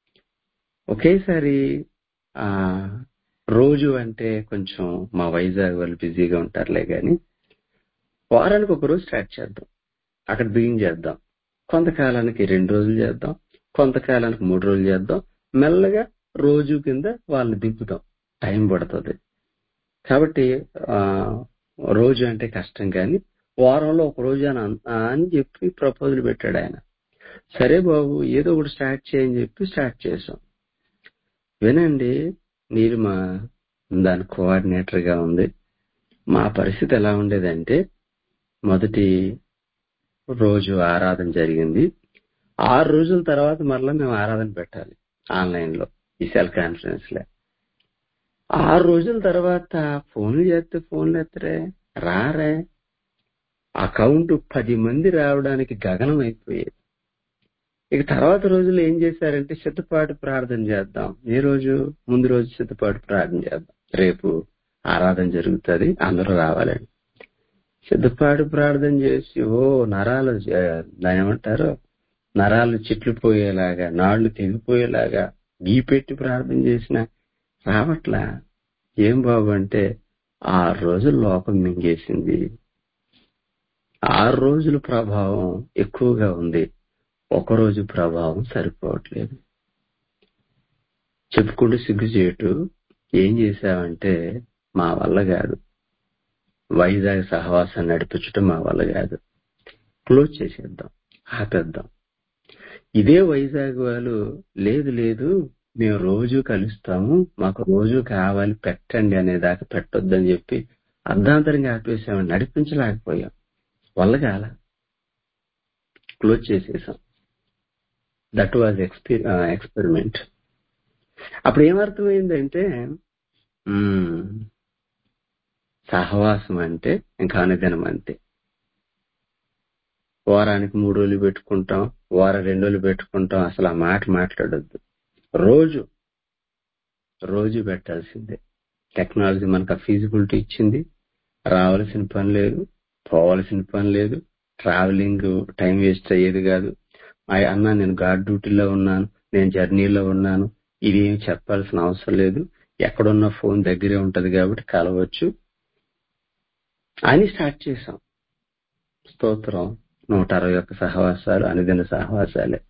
ఒకేసారి ఆ రోజు అంటే కొంచెం మా వైజాగ్ వాళ్ళు బిజీగా ఉంటారులే గాని వారానికి ఒక రోజు స్టార్ట్ చేద్దాం అక్కడ బిగిన్ చేద్దాం కొంతకాలానికి రెండు రోజులు చేద్దాం కొంతకాలానికి మూడు రోజులు చేద్దాం మెల్లగా రోజు కింద వాళ్ళని దింపుతాం టైం పడుతుంది కాబట్టి ఆ రోజు అంటే కష్టం కానీ వారంలో ఒక రోజు అని అన్- అని చెప్పి ప్రపోజల్ పెట్టాడు ఆయన సరే బాబు ఏదో ఒకటి స్టార్ట్ చేయని చెప్పి స్టార్ట్ చేసాం వినండి నీలిమ దాని కోఆర్డినేటర్ గా ఉంది మా పరిస్థితి ఎలా ఉండేదంటే మొదటి రోజు ఆరాధన జరిగింది ఆరు రోజుల తర్వాత మరలా మేము ఆరాధన పెట్టాలి ఆన్లైన్ లో ఈ సెల్ కాన్ఫరెన్స్ లో ఆరు రోజుల తర్వాత ఫోన్లు చేస్తే ఫోన్లు ఎత్తరే రారే అకౌంట్ పది మంది రావడానికి గగనం అయిపోయేది ఇక తర్వాత రోజులు ఏం చేశారంటే సిద్ధపాటు ప్రార్థన చేద్దాం ఏ రోజు ముందు రోజు సిద్ధపాటు ప్రార్థన చేద్దాం రేపు ఆరాధన జరుగుతుంది అందరూ రావాలండి సిద్ధపాటు ప్రార్థన చేసి ఓ నరాలు ఆ, దాని ఏమంటారు నరాలు చిట్లు పోయేలాగా నాళ్లు తెగిపోయేలాగా గీ పెట్టి ప్రార్థన చేసిన రావట్లా ఏం బాబు అంటే ఆరు రోజులు లోపం మింగేసింది ఆరు రోజుల ప్రభావం ఎక్కువగా ఉంది ఒక రోజు ప్రభావం సరిపోవట్లేదు చెప్పుకుంటూ సిగ్గుచేటు ఏం చేశావంటే మా వల్ల కాదు వైజాగ్ సహవాసాన్ని నడిపించడం మా వల్ల కాదు క్లోజ్ చేసేద్దాం ఆపేద్దాం ఇదే వైజాగ్ వాళ్ళు లేదు లేదు మేము రోజు కలుస్తాము మాకు రోజు కావాలి పెట్టండి అనే దాకా పెట్టొద్దని చెప్పి అర్ధాంతరంగా ఆపేసాము నడిపించలేకపోయాం వల్ల కాల క్లోజ్ చేసేసాం దట్ వాజ్ ఎక్స్పీ ఎక్స్పెరిమెంట్ అప్పుడు ఏమర్థమైందంటే మ్మ్, సహవాసం అంటే ఇంకా అనుదినం అంతే వారానికి మూడు రోజులు పెట్టుకుంటాం వారం రెండు రోజులు పెట్టుకుంటాం అసలు ఆ మాట మాట్లాడొద్దు రోజు రోజు పెట్టాల్సిందే టెక్నాలజీ మనకు ఆ ఫీజిబిలిటీ ఇచ్చింది రావాల్సిన పని లేదు పోవాల్సిన పని లేదు ట్రావెలింగ్ టైం వేస్ట్ అయ్యేది కాదు ఆ అన్న నేను గాడ్ డ్యూటీలో ఉన్నాను నేను జర్నీలో ఉన్నాను ఇది ఏమి చెప్పాల్సిన అవసరం లేదు ఎక్కడున్న ఫోన్ దగ్గరే ఉంటది కాబట్టి కలవచ్చు అని స్టార్ట్ చేసాం స్తోత్రం నూట అరవై ఒక్క సహవాసాలు అనుదిన సహవాసాలే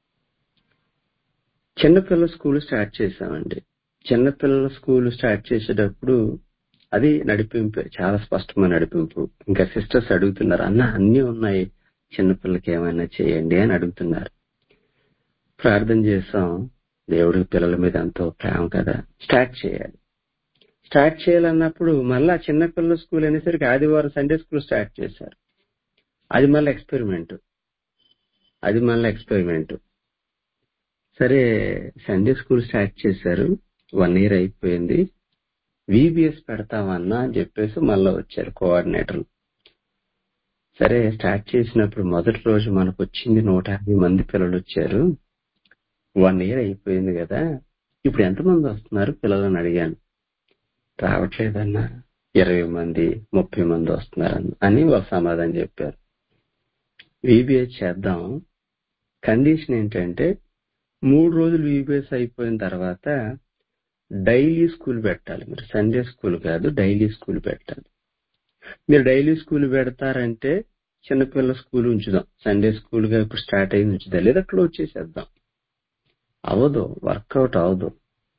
చిన్నపిల్లల స్కూల్ స్టార్ట్ చేసామండి చిన్నపిల్లల స్కూల్ స్టార్ట్ చేసేటప్పుడు అది నడిపింపే చాలా స్పష్టమైన నడిపింపు ఇంకా సిస్టర్స్ అడుగుతున్నారు అన్న అన్ని ఉన్నాయి చిన్నపిల్లలకి ఏమైనా చేయండి అని అడుగుతున్నారు ప్రార్థన చేసాం దేవుడికి పిల్లల మీద ఎంతో ప్రేమ కదా స్టార్ట్ చేయాలి స్టార్ట్ చేయాలన్నప్పుడు మళ్ళా చిన్నపిల్లల స్కూల్ అనేసరికి ఆదివారం సండే స్కూల్ స్టార్ట్ చేశారు అది మళ్ళీ ఎక్స్పెరిమెంట్ అది మళ్ళీ ఎక్స్పెరిమెంట్ సరే సండే స్కూల్ స్టార్ట్ చేశారు వన్ ఇయర్ అయిపోయింది విబిఎస్ పెడతామన్నా అని చెప్పేసి మళ్ళీ వచ్చారు కోఆర్డినేటర్లు సరే స్టార్ట్ చేసినప్పుడు మొదటి రోజు మనకు వచ్చింది నూట యాభై మంది పిల్లలు వచ్చారు వన్ ఇయర్ అయిపోయింది కదా ఇప్పుడు ఎంతమంది వస్తున్నారు పిల్లలని అడిగాను రావట్లేదన్నా ఇరవై మంది ముప్పై మంది వస్తున్నారని అని వాళ్ళు సమాధానం చెప్పారు విబిఎస్ చేద్దాం కండిషన్ ఏంటంటే మూడు రోజులు విబిఎస్ అయిపోయిన తర్వాత డైలీ స్కూల్ పెట్టాలి మీరు సండే స్కూల్ కాదు డైలీ స్కూల్ పెట్టాలి మీరు డైలీ స్కూల్ పెడతారంటే చిన్నపిల్లల స్కూల్ ఉంచుదాం సండే స్కూల్ గా ఇప్పుడు స్టార్ట్ అయింది ఉంచుదాం లేదా క్లోజ్ చేసేద్దాం అవదు వర్కౌట్ అవదు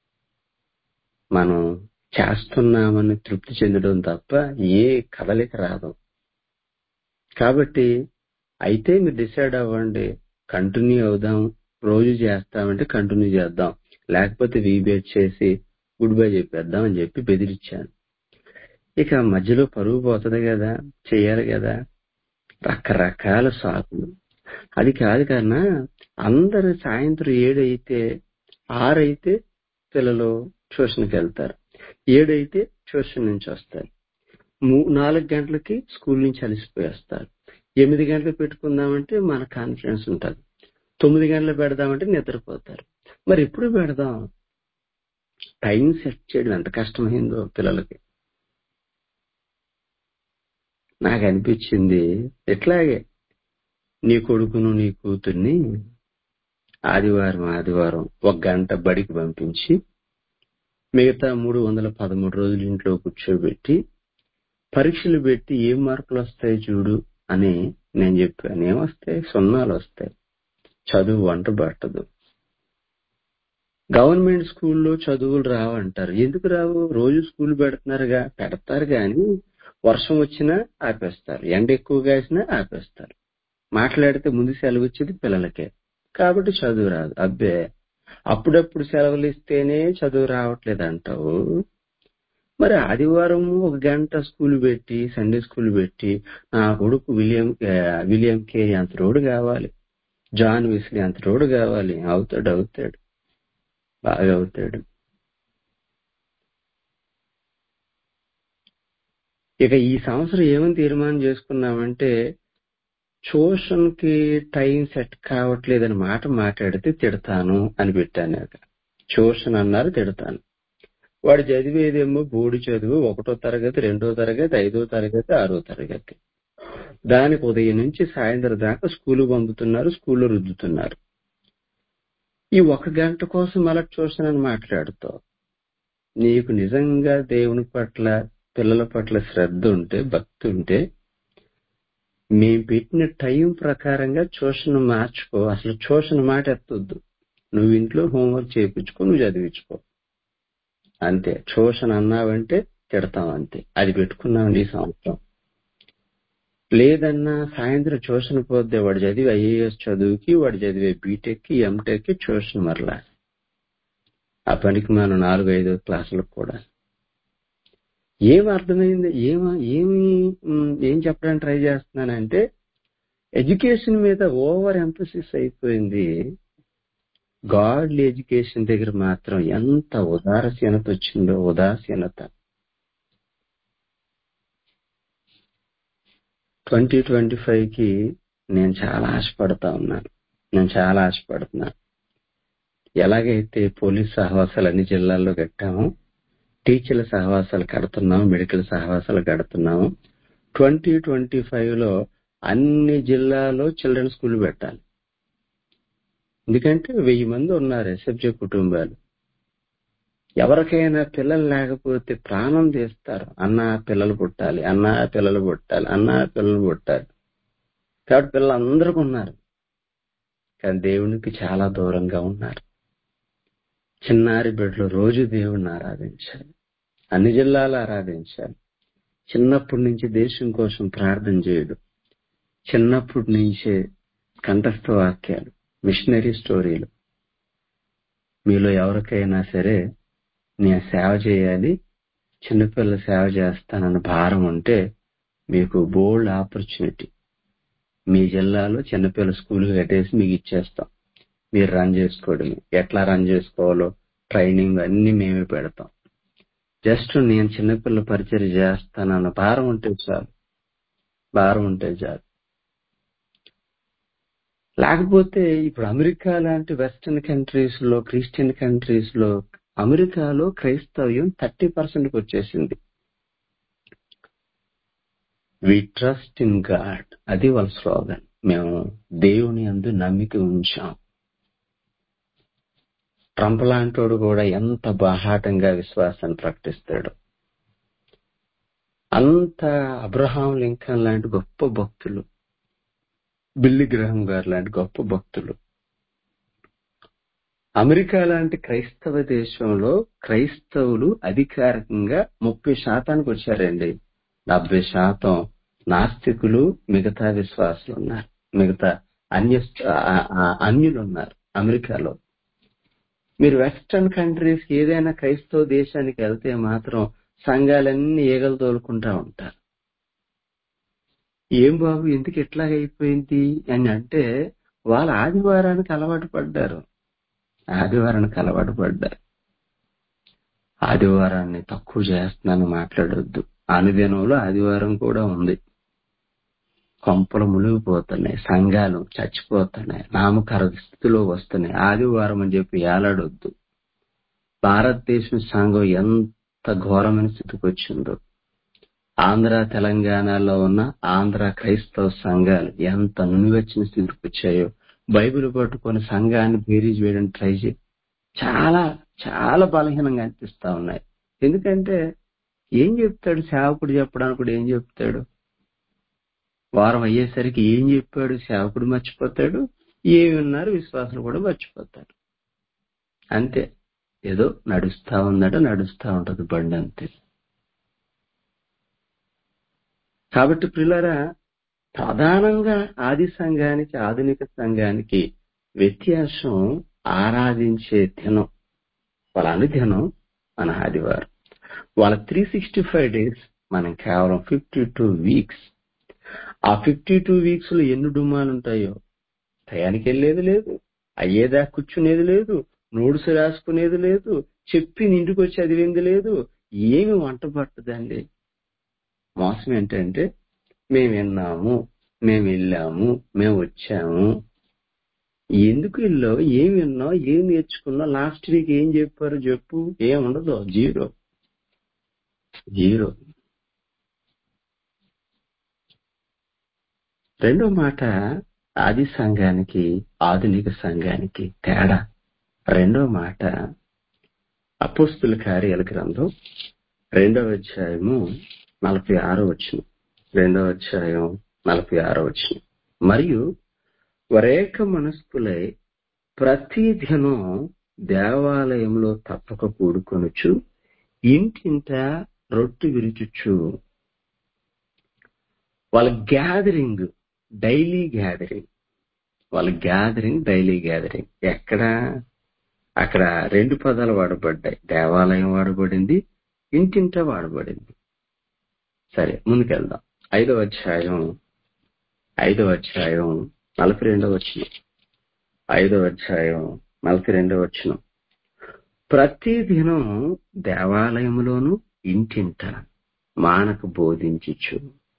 మనం చేస్తున్నామని తృప్తి చెందడం తప్ప ఏ కదలిక రాదు కాబట్టి అయితే మీరు డిసైడ్ అవ్వండి కంటిన్యూ అవుదాం రోజు చేస్తామంటే కంటిన్యూ చేద్దాం లేకపోతే వీబేట్ చేసి గుడ్ బై చెప్పేద్దాం అని చెప్పి బెదిరించాను ఇక మధ్యలో పరుగు పోతుంది కదా చెయ్యాలి కదా రకరకాల సాకులు అది కాదు కన్నా అందరు సాయంత్రం ఏడైతే ఆరైతే పిల్లలు ట్యూషన్కి వెళ్తారు ఏడైతే ట్యూషన్ నుంచి వస్తారు మూ- నాలుగు గంటలకి స్కూల్ నుంచి అలసిపోయి వస్తారు ఎనిమిది గంటలకు పెట్టుకుందామంటే మన కాన్ఫిడెన్స్ ఉంటుంది తొమ్మిది గంటలు పెడదామంటే నిద్రపోతారు మరి ఎప్పుడు పెడదాం టైం సెట్ చేయడం ఎంత కష్టమైందో పిల్లలకి నాకు అనిపించింది ఎట్లాగే నీ కొడుకును నీ కూతుర్ని ఆదివారం ఆదివారం ఒక గంట బడికి పంపించి మిగతా మూడు వందల పదమూడు రోజులు ఇంట్లో కూర్చోబెట్టి పరీక్షలు పెట్టి ఏం మార్కులు వస్తాయి చూడు అని నేను చెప్పాను ఏమొస్తాయి సున్నాలు వస్తాయి చదువు వంట పట్టదు గవర్నమెంట్ స్కూల్లో చదువులు రావంటారు ఎందుకు రావు రోజు స్కూల్ పెడుతున్నారుగా పెడతారు గాని వర్షం వచ్చినా ఆపేస్తారు ఎండ ఎక్కువ కాసినా ఆపేస్తారు మాట్లాడితే ముందు సెలవు వచ్చేది పిల్లలకే కాబట్టి చదువు రాదు అబ్బే అప్పుడప్పుడు సెలవులు ఇస్తేనే చదువు రావట్లేదు అంటావు మరి ఆదివారం ఒక గంట స్కూల్ పెట్టి సండే స్కూల్ పెట్టి నా కొడుకు విలియం ఆ, విలియం కేరీ అంత రోడ్డు కావాలి జాన్ విస్లీ అంత రోడ్డు కావాలి అవుతాడు అవుతాడు బాగా అవుతాడు ఇక ఈ సంవత్సరం ఏమని తీర్మానం చేసుకున్నామంటే ట్యూషన్ కి టైం సెట్ కావట్లేదని మాట మాట్లాడితే తిడతాను అని పెట్టాను ఇక ట్యూషన్ అన్నారు తిడతాను వాడు చదివేదేమో బోడి చదువు ఒకటో తరగతి రెండో తరగతి ఐదో తరగతి ఆరో తరగతి దానికి ఉదయం నుంచి సాయంత్రం దాకా స్కూల్ పంపుతున్నారు స్కూల్లో రుద్దుతున్నారు ఈ ఒక గంట కోసం అలా ట్యూషన్ అని మాట్లాడుతావు నీకు నిజంగా దేవుని పట్ల పిల్లల పట్ల శ్రద్ధ ఉంటే భక్తి ఉంటే మేం పెట్టిన టైం ప్రకారంగా ట్యూషన్ మార్చుకో అసలు ట్యూషన్ మాట ఎత్తొద్దు నువ్వు ఇంట్లో హోంవర్క్ చేయించుకో నువ్వు చదివించుకో అంతే ట్యూషన్ అన్నావంటే తిడతాం అంతే అది పెట్టుకున్నామండి ఈ సంవత్సరం లేదన్నా సాయంత్రం ట్యూషన్ పోతే వాడు చదివి ఐఏఎస్ చదువుకి వాడు చదివే బీటెక్ కి ఎంటెక్ కి ట్యూషన్ మరలా ఆ పనికి మనం నాలుగు ఐదు క్లాసులకు కూడా ఏం అర్థమైంది ఏమ ఏమి ఉమ్, ఏం చెప్పడానికి ట్రై చేస్తున్నానంటే ఎడ్యుకేషన్ మీద ఓవర్ ఎంఫసిస్ అయిపోయింది గాడ్లీ ఎడ్యుకేషన్ దగ్గర మాత్రం ఎంత ఉదాసీనత వచ్చిందో ఉదాసీనత ట్వంటీ ట్వంటీ ఫైవ్ కి నేను చాలా ఆశపడతా ఉన్నాను నేను చాలా ఆశపడుతున్నాను ఎలాగైతే పోలీస్ సహవాసాలు అన్ని జిల్లాల్లో కట్టామో టీచర్ల సహవాసాలు కడుతున్నాము మెడికల్ సహవాసాలు కడుతున్నాము ట్వంటీ ట్వంటీ ఫైవ్ లో అన్ని జిల్లాలో చిల్డ్రన్ స్కూల్ పెట్టాలి ఎందుకంటే వెయ్యి మంది ఉన్నారు ఎస్ఎఫ్జే కుటుంబాలు ఎవరికైనా పిల్లలు లేకపోతే ప్రాణం తీస్తారు అన్న పిల్లలు పుట్టాలి అన్న పిల్లలు పుట్టాలి అన్న పిల్లలు పుట్టాలి కాబట్టి పిల్లలు అందరికీ ఉన్నారు కానీ దేవునికి చాలా దూరంగా ఉన్నారు చిన్నారి బిడ్డలు రోజు దేవుణ్ణి ఆరాధించాలి అన్ని జిల్లాలు ఆరాధించాలి చిన్నప్పటి నుంచి దేశం కోసం ప్రార్థన చేయడు చిన్నప్పటి నుంచే కంఠస్థ వాక్యాలు మిషనరీ స్టోరీలు మీలో ఎవరికైనా సరే నేను సేవ చేయాలి చిన్నపిల్లల సేవ చేస్తానన్న భారం ఉంటే మీకు బోల్డ్ ఆపర్చునిటీ మీ జిల్లాలో చిన్నపిల్లల స్కూల్ కట్టేసి మీకు ఇచ్చేస్తాం మీరు రన్ చేసుకోవడమే ఎట్లా రన్ చేసుకోవాలో ట్రైనింగ్ అన్ని మేమే పెడతాం జస్ట్ నేను చిన్నపిల్లల పరిచయం చేస్తానన్న భారం ఉంటే చాలు భారం ఉంటే చాలు లేకపోతే ఇప్పుడు అమెరికా లాంటి వెస్టర్న్ కంట్రీస్ లో క్రిస్టియన్ కంట్రీస్ లో అమెరికాలో క్రైస్తవ్యం థర్టీ పర్సెంట్ వచ్చేసింది వి ట్రస్ట్ ఇన్ గాడ్ అది వాళ్ళ స్లోగన్ మేము దేవుని అందు నమ్మిక ఉంచాం ట్రంప్ లాంటోడు కూడా ఎంత బాహాటంగా విశ్వాసాన్ని ప్రకటిస్తాడు అంత అబ్రహాం లింకన్ లాంటి గొప్ప భక్తులు బిల్లి గ్రహం గారు లాంటి గొప్ప భక్తులు అమెరికా లాంటి క్రైస్తవ దేశంలో క్రైస్తవులు అధికారికంగా ముప్పై శాతానికి వచ్చారండి డెబ్బై శాతం నాస్తికులు మిగతా విశ్వాసులు ఉన్నారు మిగతా అన్య అన్యులు ఉన్నారు అమెరికాలో మీరు వెస్టర్న్ కంట్రీస్ ఏదైనా క్రైస్తవ దేశానికి వెళ్తే మాత్రం సంఘాలన్నీ ఈగలు తోలుకుంటా ఉంటారు ఏం బాబు ఎందుకు ఎట్లాగైపోయింది అని అంటే వాళ్ళ ఆదివారానికి అలవాటు పడ్డారు ఆదివారానికి అలవాటు పడ్డారు ఆదివారాన్ని తక్కువ చేస్తున్నాను మాట్లాడొద్దు అనుదినంలో ఆదివారం కూడా ఉంది కొంపలు మునిగిపోతున్నాయి సంఘాలు చచ్చిపోతున్నాయి నామకర స్థితిలో వస్తున్నాయి ఆదివారం అని చెప్పి ఏలాడొద్దు భారతదేశం సంఘం ఎంత ఘోరమైన స్థితికి వచ్చిందో ఆంధ్ర తెలంగాణలో ఉన్న ఆంధ్ర క్రైస్తవ సంఘాలు ఎంత నునివచ్చిన స్థితికి వచ్చాయో బైబిల్ పట్టుకొని సంఘాన్ని బేరీజ్ వేయడానికి ట్రై చేయి చాలా చాలా బలహీనంగా అనిపిస్తా ఉన్నాయి ఎందుకంటే ఏం చెప్తాడు సేవకుడు చెప్పడానికి కూడా ఏం చెప్తాడు వారం అయ్యేసరికి ఏం చెప్పాడు సేవకుడు మర్చిపోతాడు ఏమి ఉన్నారు విశ్వాసులు కూడా మర్చిపోతాడు అంతే ఏదో నడుస్తా ఉందట నడుస్తా ఉంటది బండి అంతే కాబట్టి పిల్లరా ప్రధానంగా ఆది సంఘానికి ఆధునిక సంఘానికి వ్యత్యాసం ఆరాధించే దినం వాళ్ళ అనుదినం మన ఆదివారం వాళ్ళ త్రీ సిక్స్టీ ఫైవ్ డేస్ మనం కేవలం ఫిఫ్టీ టూ వీక్స్ ఆ ఫిఫ్టీ టూ వీక్స్ లో ఎన్ని డుమ్మాలు ఉంటాయో టయానికి వెళ్ళేది లేదు అయ్యేదా కూర్చునేది లేదు నోట్స్ రాసుకునేది లేదు చెప్పి ఇంటికి వచ్చి చదివింది లేదు ఏమి వంట పట్టదండి మోసం ఏంటంటే మేము విన్నాము మేము వెళ్ళాము మేము వచ్చాము ఎందుకు వెళ్ళావు ఏం విన్నావు ఏం నేర్చుకున్నావు లాస్ట్ వీక్ ఏం చెప్పారు చెప్పు ఏం ఉండదు జీరో జీరో రెండో మాట ఆది సంఘానికి ఆధునిక సంఘానికి తేడా రెండో మాట అపోస్తుల కార్యాల గ్రంథం రెండవ అధ్యాయము నలభై ఆరో వచ్చిన రెండవ అధ్యాయం నలభై ఆరో వచ్చిన మరియు వరేక మనస్కులై ప్రతి దినం దేవాలయంలో తప్పక కూడుకొనుచు ఇంటింట రొట్టె విరుచుచు వాళ్ళ గ్యాదరింగ్ డైలీ గ్యాదరింగ్ వాళ్ళ గ్యాదరింగ్ డైలీ గ్యాదరింగ్ ఎక్కడ అక్కడ రెండు పదాలు వాడబడ్డాయి దేవాలయం వాడబడింది ఇంటింట వాడబడింది సరే ముందుకెళ్దాం ఐదవ అధ్యాయం ఐదవ అధ్యాయం నలభై రెండవ వచ్చిన ఐదవ అధ్యాయం నలభై రెండవ వచ్చిన ప్రతి దినం దేవాలయంలోను ఇంటింట మానకు బోధించచ్చు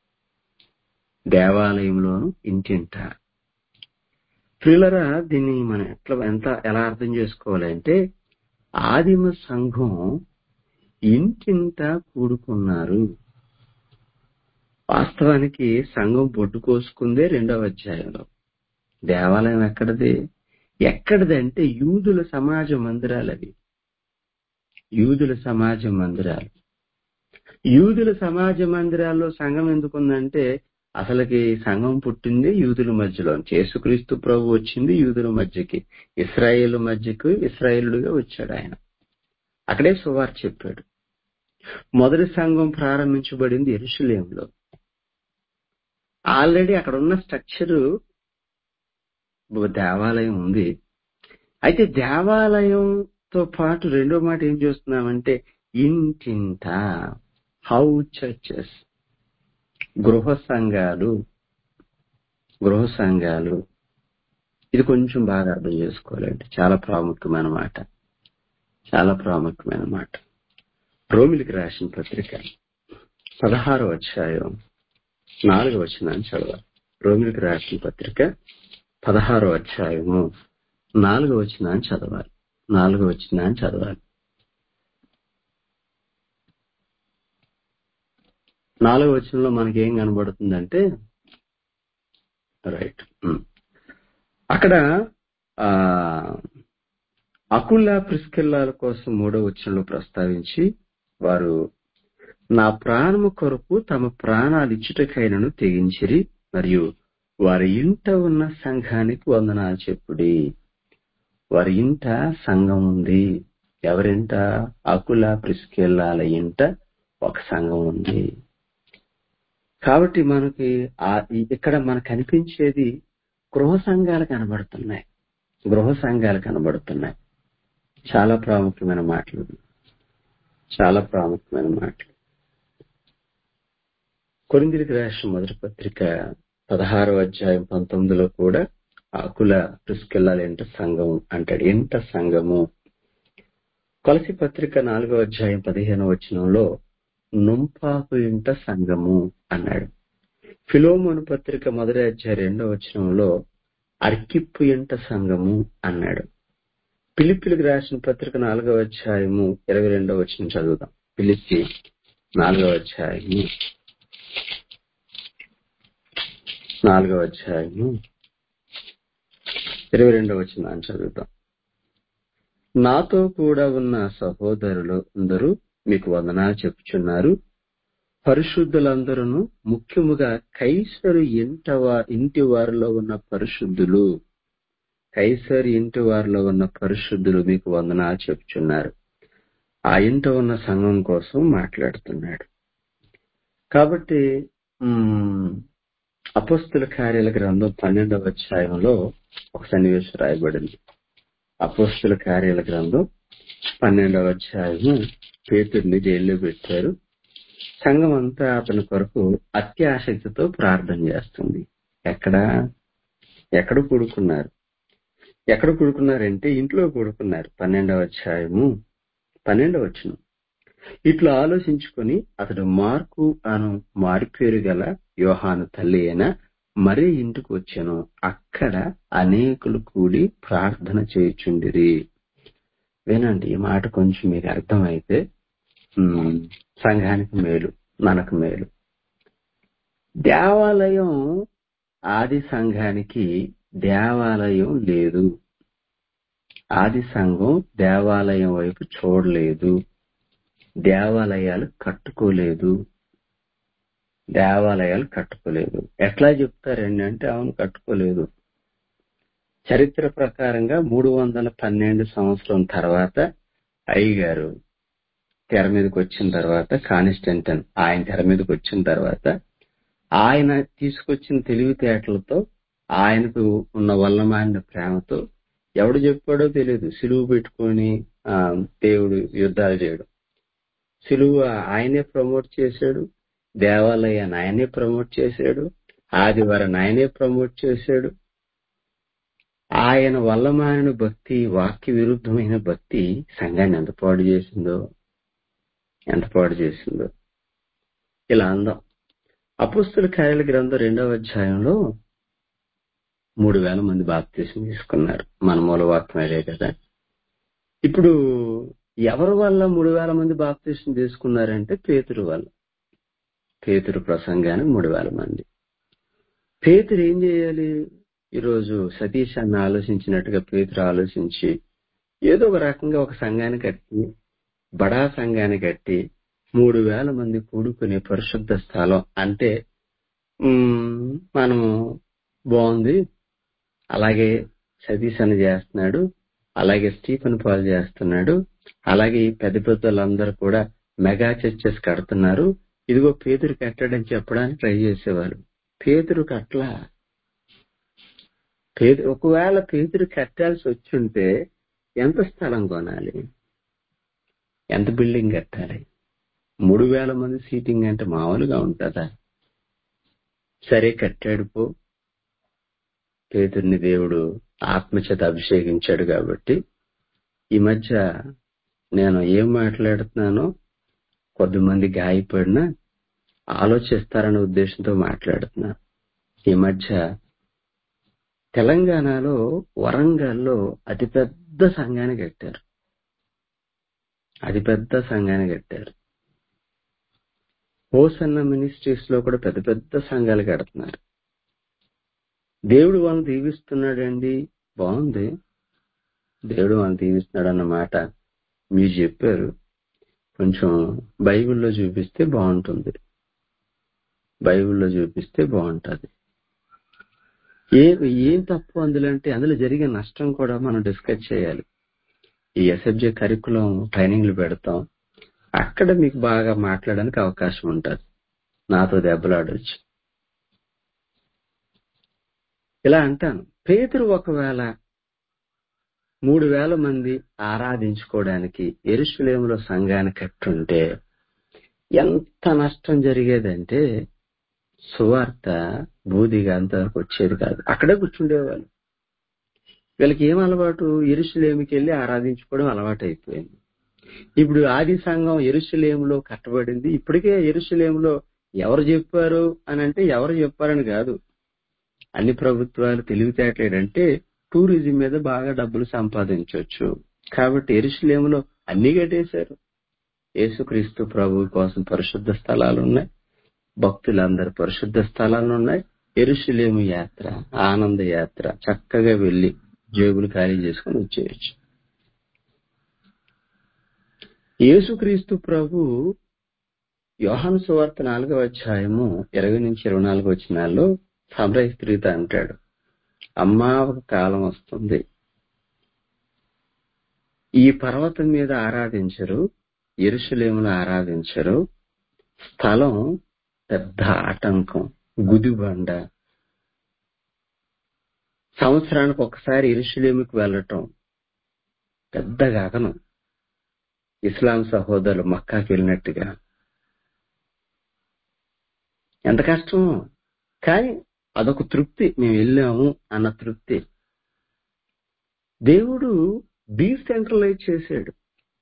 దేవాలయంలోను ఇంటింట ప్రియులరా దీన్ని మనం ఎట్లా ఎంత ఎలా అర్థం చేసుకోవాలంటే ఆదిమ సంఘం ఇంటింట కూడుకున్నారు వాస్తవానికి సంఘం పొట్టుకోసుకుందే రెండవ అధ్యాయంలో దేవాలయం ఎక్కడది ఎక్కడిది అంటే యూదుల సమాజ మందిరాలు అవి యూదుల సమాజ మందిరాలు యూదుల సమాజ మందిరాల్లో సంఘం ఎందుకుందంటే అసలుకి సంఘం పుట్టింది యూదుల మధ్యలో యేసుక్రీస్తు ప్రభు వచ్చింది యూదుల మధ్యకి ఇస్రాయేల్ మధ్యకు ఇస్రాయేలుగా వచ్చాడు ఆయన అక్కడే సువార్ చెప్పాడు మొదటి సంఘం ప్రారంభించబడింది ఎరుషులేంలో ఆల్రెడీ అక్కడ ఉన్న స్ట్రక్చర్ దేవాలయం ఉంది అయితే దేవాలయంతో పాటు రెండో మాట ఏం చేస్తున్నామంటే ఇంటింట హౌ చర్చెస్ గృహ సంఘాలు గృహ సంఘాలు ఇది కొంచెం బాగా అర్థం చేసుకోవాలండి చాలా ప్రాముఖ్యమైన మాట చాలా ప్రాముఖ్యమైన మాట రోమిలికి రాసిన పత్రిక పదహారో అధ్యాయం నాలుగో వచనాన్ని చదవాలి రోమిలికి రాసిన పత్రిక పదహారో అధ్యాయము నాలుగో వచనాన్ని చదవాలి నాలుగో వచనాన్ని చదవాలి నాలుగో వచనంలో మనకి ఏం కనబడుతుందంటే రైట్ అక్కడ ఆ అకుల్లా ప్రిస్కెల్లాల కోసం మూడో వచనంలో ప్రస్తావించి వారు నా ప్రాణము కొరకు తమ ప్రాణాలు ఇచ్చుటకైనను తెగించిరి మరియు వారి ఇంట ఉన్న సంఘానికి వందనాలు చెప్పుడి వారి ఇంట సంఘం ఉంది ఎవరింట అకుల ప్రిస్కెల్లాల ఇంట ఒక సంఘం ఉంది కాబట్టి మనకి ఆ ఇక్కడ మనకు కనిపించేది గృహ సంఘాలు కనబడుతున్నాయి గృహ సంఘాలు కనబడుతున్నాయి చాలా ప్రాముఖ్యమైన మాటలు చాలా ప్రాముఖ్యమైన మాటలు కొరిందిరికి రాసిన మొదటి పత్రిక పదహారో అధ్యాయం పంతొమ్మిదిలో కూడా ఆకుల ప్రిస్కెళ్ళాలి ఎంట సంఘం అంటాడు ఎంట సంఘము కొలసి పత్రిక నాలుగో అధ్యాయం పదిహేనో వచనంలో నుంపాకు ఇంట సంఘము అన్నాడు ఫిలోమోను పత్రిక మొదటి అధ్యాయం రెండో వచనంలో అర్కిప్పు ఇంట సంఘము అన్నాడు పిలిపిలికి రాసిన పత్రిక నాలుగవ అధ్యాయము ఇరవై రెండవ వచనం చదువుదాం పిలిపి నాలుగవ అధ్యాయము నాలుగవ అధ్యాయము ఇరవై రెండవ వచనాన్ని చదువుతాం నాతో కూడా ఉన్న సహోదరులు అందరూ మీకు వందనాలు చెప్పుచున్నారు పరిశుద్ధులందరూ ముఖ్యముగా కైసరు ఇంటవా ఇంటి వారిలో ఉన్న పరిశుద్ధులు కైసరు ఇంటి వారిలో ఉన్న పరిశుద్ధులు మీకు వందనాలు చెప్పుచున్నారు ఆ ఇంట ఉన్న సంఘం కోసం మాట్లాడుతున్నాడు కాబట్టి అపస్తుల కార్యాల గ్రంథం పన్నెండవ అధ్యాయంలో ఒక సన్నివేశం రాయబడింది అపస్తుల కార్యాల గ్రంథం పన్నెండవ అధ్యాయము పేతుర్ని జైల్లో పెట్టారు సంఘం అంతా అతని కొరకు అత్యాసక్తితో ప్రార్థన చేస్తుంది ఎక్కడ ఎక్కడ కూడుకున్నారు ఎక్కడ కూడుకున్నారంటే ఇంట్లో కూడుకున్నారు పన్నెండవ అధ్యాయము పన్నెండవ వచ్చును ఇట్లా ఆలోచించుకొని అతడు మార్కు అను మారిపేరు గల యోహాను తల్లి అయిన మరీ ఇంటికి వచ్చాను అక్కడ అనేకులు కూడి ప్రార్థన చేయుచుండిరి వినండి ఈ మాట కొంచెం మీకు అర్థమైతే సంఘానికి మేలు మనకు మేలు దేవాలయం ఆది సంఘానికి దేవాలయం లేదు ఆది సంఘం దేవాలయం వైపు చూడలేదు దేవాలయాలు కట్టుకోలేదు దేవాలయాలు కట్టుకోలేదు ఎట్లా చెప్తారండి అంటే అవును కట్టుకోలేదు చరిత్ర ప్రకారంగా మూడు వందల పన్నెండు సంవత్సరం తర్వాత అయ్యగారు తెర మీదకి వచ్చిన తర్వాత కానిస్టెంటన్ ఆయన తెర మీదకి వచ్చిన తర్వాత ఆయన తీసుకొచ్చిన తెలివితేటలతో ఆయనకు ఉన్న వల్లమాలిన ప్రేమతో ఎవడు చెప్పాడో తెలియదు సిలువు పెట్టుకొని దేవుడు యుద్ధాలు చేయడం సిలువ ఆయనే ప్రమోట్ చేశాడు దేవాలయాన్ని ఆయనే ప్రమోట్ చేశాడు ఆదివారం ఆయనే ప్రమోట్ చేశాడు ఆయన వల్ల మారిన భక్తి వాక్య విరుద్ధమైన భక్తి సంఘాన్ని ఎంత పాడు చేసిందో ఎంత పాడు చేసిందో ఇలా అందాం అపుస్తుల కార్యాల గ్రంథం రెండవ అధ్యాయంలో మూడు వేల మంది బాప్తీసం తీసుకున్నారు మన మూలవాక్యం అదే కదా ఇప్పుడు ఎవరి వల్ల మూడు వేల మంది బాప్తీసం తీసుకున్నారంటే పేతురు వల్ల పేతురు ప్రసంగానికి మూడు వేల మంది పేతురు ఏం చేయాలి ఈరోజు సతీష్ అన్న ఆలోచించినట్టుగా పేతురు ఆలోచించి ఏదో ఒక రకంగా ఒక సంఘాన్ని కట్టి బడా సంఘాన్ని కట్టి మూడు వేల మంది కూడుకునే పరిశుద్ధ స్థలం అంటే మనము బాగుంది అలాగే సతీష్ అని చేస్తున్నాడు అలాగే స్టీఫెన్ పాల్ చేస్తున్నాడు అలాగే ఈ పెద్ద పెద్దలందరూ కూడా మెగా చర్చెస్ కడుతున్నారు ఇదిగో పేదరు కట్టాడని చెప్పడానికి ట్రై చేసేవారు పేదరు కట్ల పేద ఒకవేళ పేదరు కట్టాల్సి వచ్చుంటే ఎంత స్థలం కొనాలి ఎంత బిల్డింగ్ కట్టాలి మూడు వేల మంది సీటింగ్ అంటే మామూలుగా ఉంటుందా సరే కట్టాడు పో పేతుర్ని దేవుడు ఆత్మచేత అభిషేకించాడు కాబట్టి ఈ మధ్య నేను ఏం మాట్లాడుతున్నానో కొద్దిమంది గాయపడినా ఆలోచిస్తారనే ఉద్దేశంతో మాట్లాడుతున్నా ఈ మధ్య తెలంగాణలో వరంగల్లో అతిపెద్ద సంఘాన్ని కట్టారు అతిపెద్ద సంఘాన్ని కట్టారు హోసన్న మినిస్ట్రీస్ లో కూడా పెద్ద పెద్ద సంఘాలు కడుతున్నారు దేవుడు వాళ్ళని దీవిస్తున్నాడండి బాగుంది దేవుడు వాళ్ళని దీవిస్తున్నాడు అన్న మాట మీరు చెప్పారు కొంచెం బైబిల్లో చూపిస్తే బాగుంటుంది బైబిల్లో చూపిస్తే బాగుంటది ఏ ఏం తప్పు అందులో అంటే అందులో జరిగే నష్టం కూడా మనం డిస్కస్ చేయాలి ఈ ఎస్ఎఫ్జే కరికులం ట్రైనింగ్లు పెడతాం అక్కడ మీకు బాగా మాట్లాడడానికి అవకాశం ఉంటుంది నాతో దెబ్బలాడొచ్చు ఇలా అంటాను పేతురు ఒకవేళ మూడు వేల మంది ఆరాధించుకోవడానికి ఎరుషులేములో సంఘాన్ని కట్టుంటే ఎంత నష్టం జరిగేదంటే సువార్త బూదిగా అంతవరకు వచ్చేది కాదు అక్కడే కూర్చుండేవాళ్ళు వీళ్ళకి ఏం అలవాటు ఎరుషులేమికి వెళ్ళి ఆరాధించుకోవడం అలవాటు అయిపోయింది ఇప్పుడు ఆది సంఘం ఎరుషులేములో కట్టబడింది ఇప్పటికే ఎరుషులేములో ఎవరు చెప్పారు అని అంటే ఎవరు చెప్పారని కాదు అన్ని ప్రభుత్వాలు తెలివితేటలేడంటే టూరిజం మీద బాగా డబ్బులు సంపాదించవచ్చు కాబట్టి ఎరుషులేములో అన్ని కట్టేశారు యేసుక్రీస్తు ప్రభు కోసం పరిశుద్ధ స్థలాలు ఉన్నాయి భక్తులందరి పరిశుద్ధ స్థలాలు ఉన్నాయి ఎరుషులేము యాత్ర ఆనంద యాత్ర చక్కగా వెళ్లి జేబులు ఖాళీ చేసుకుని వచ్చేయచ్చు యేసుక్రీస్తు ప్రభు యోహాను సువార్త నాలుగవ అధ్యాయము ఇరవై నుంచి ఇరవై నాలుగు వచ్చినాల్లో సమరయ స్త్రీతో అంటాడు అమ్మా ఒక కాలం వస్తుంది ఈ పర్వతం మీద ఆరాధించరు ఎరుషులేములు ఆరాధించరు స్థలం పెద్ద ఆటంకం గుదిబండ సంవత్సరానికి ఒకసారి ఇరుషులేమికి వెళ్ళటం పెద్ద గగనం ఇస్లాం సహోదరులు మక్కాకి వెళ్ళినట్టుగా ఎంత కష్టం కానీ అదొక తృప్తి మేము వెళ్ళాము అన్న తృప్తి దేవుడు డీసెంట్రలైజ్ చేశాడు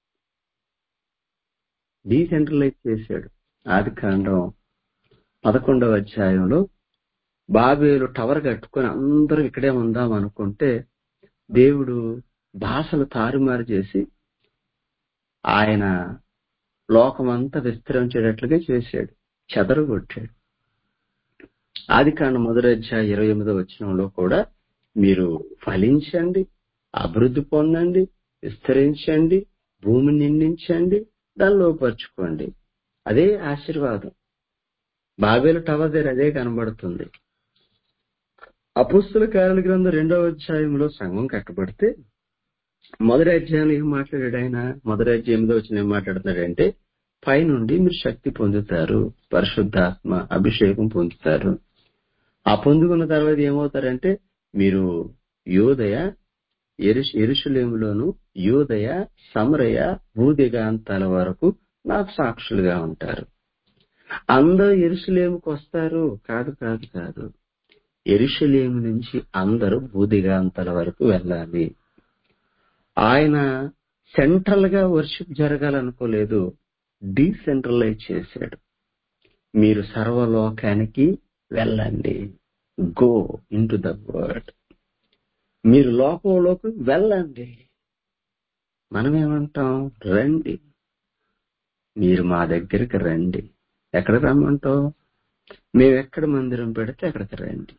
డీసెంట్రలైజ్ చేశాడు ఆది కాండం పదకొండవ అధ్యాయంలో బాబేలు టవర్ కట్టుకొని అందరం ఇక్కడే ఉందాం అనుకుంటే దేవుడు భాషలు తారుమారు చేసి ఆయన లోకమంతా విస్తరించేటట్లుగా చేశాడు చెదరగొట్టాడు ఆది కాండ మొదటి అధ్యాయ ఇరవై ఎనిమిదో వచ్చినంలో కూడా మీరు ఫలించండి అభివృద్ధి పొందండి విస్తరించండి భూమిని నిండించండి దాన్ని లోపరుచుకోండి అదే ఆశీర్వాదం బాబేలు టవర్ దగ్గర అదే కనబడుతుంది అపుస్తుల కార్యాల గ్రంథం రెండవ అధ్యాయంలో సంఘం కట్టబడితే మొదటి అధ్యాయంలో ఏం మాట్లాడాడు ఆయన మొదటి అధ్యాయంలో వచ్చిన ఏం మాట్లాడుతున్నాడంటే పైనుండి మీరు శక్తి పొందుతారు పరిశుద్ధాత్మ అభిషేకం పొందుతారు ఆ పొందుకున్న తర్వాత ఏమవుతారంటే మీరు యోదయ ఎరుష్ ఎరుషులేములోను యోదయ సమరయ భూదిగాంతాల వరకు నాకు సాక్షులుగా ఉంటారు అందరూ ఎరుషులేముకు వస్తారు కాదు కాదు కాదు ఎరుషులేము నుంచి అందరూ భూదిగాంతాల వరకు వెళ్ళాలి ఆయన సెంట్రల్ గా వర్షిప్ జరగాలనుకోలేదు డీసెంట్రలైజ్ చేశాడు మీరు సర్వలోకానికి వెళ్ళండి go into the world మీరు లోకంలోకి వెళ్ళండి మనం ఏమంటాం రండి మీరు మా దగ్గరికి రండి ఎక్కడ రమ్మంటాం మేము ఎక్కడ మందిరం పెడితే అక్కడికి రండి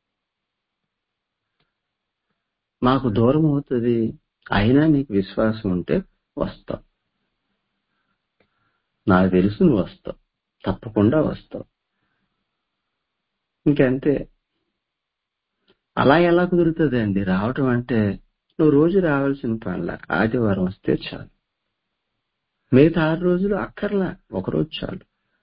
మాకు దూరం అవుతుంది అయినా నీకు విశ్వాసం ఉంటే వస్తావు నాకు తెలుసు నువ్వు వస్తావు తప్పకుండా వస్తావు ఇంకంతే అలా ఎలా కుదురుతుంది అండి రావటం అంటే నువ్వు రోజు రావాల్సిన పనిలా ఆదివారం వస్తే చాలు మిగతా ఆరు రోజులు అక్కర్లా ఒకరోజు చాలు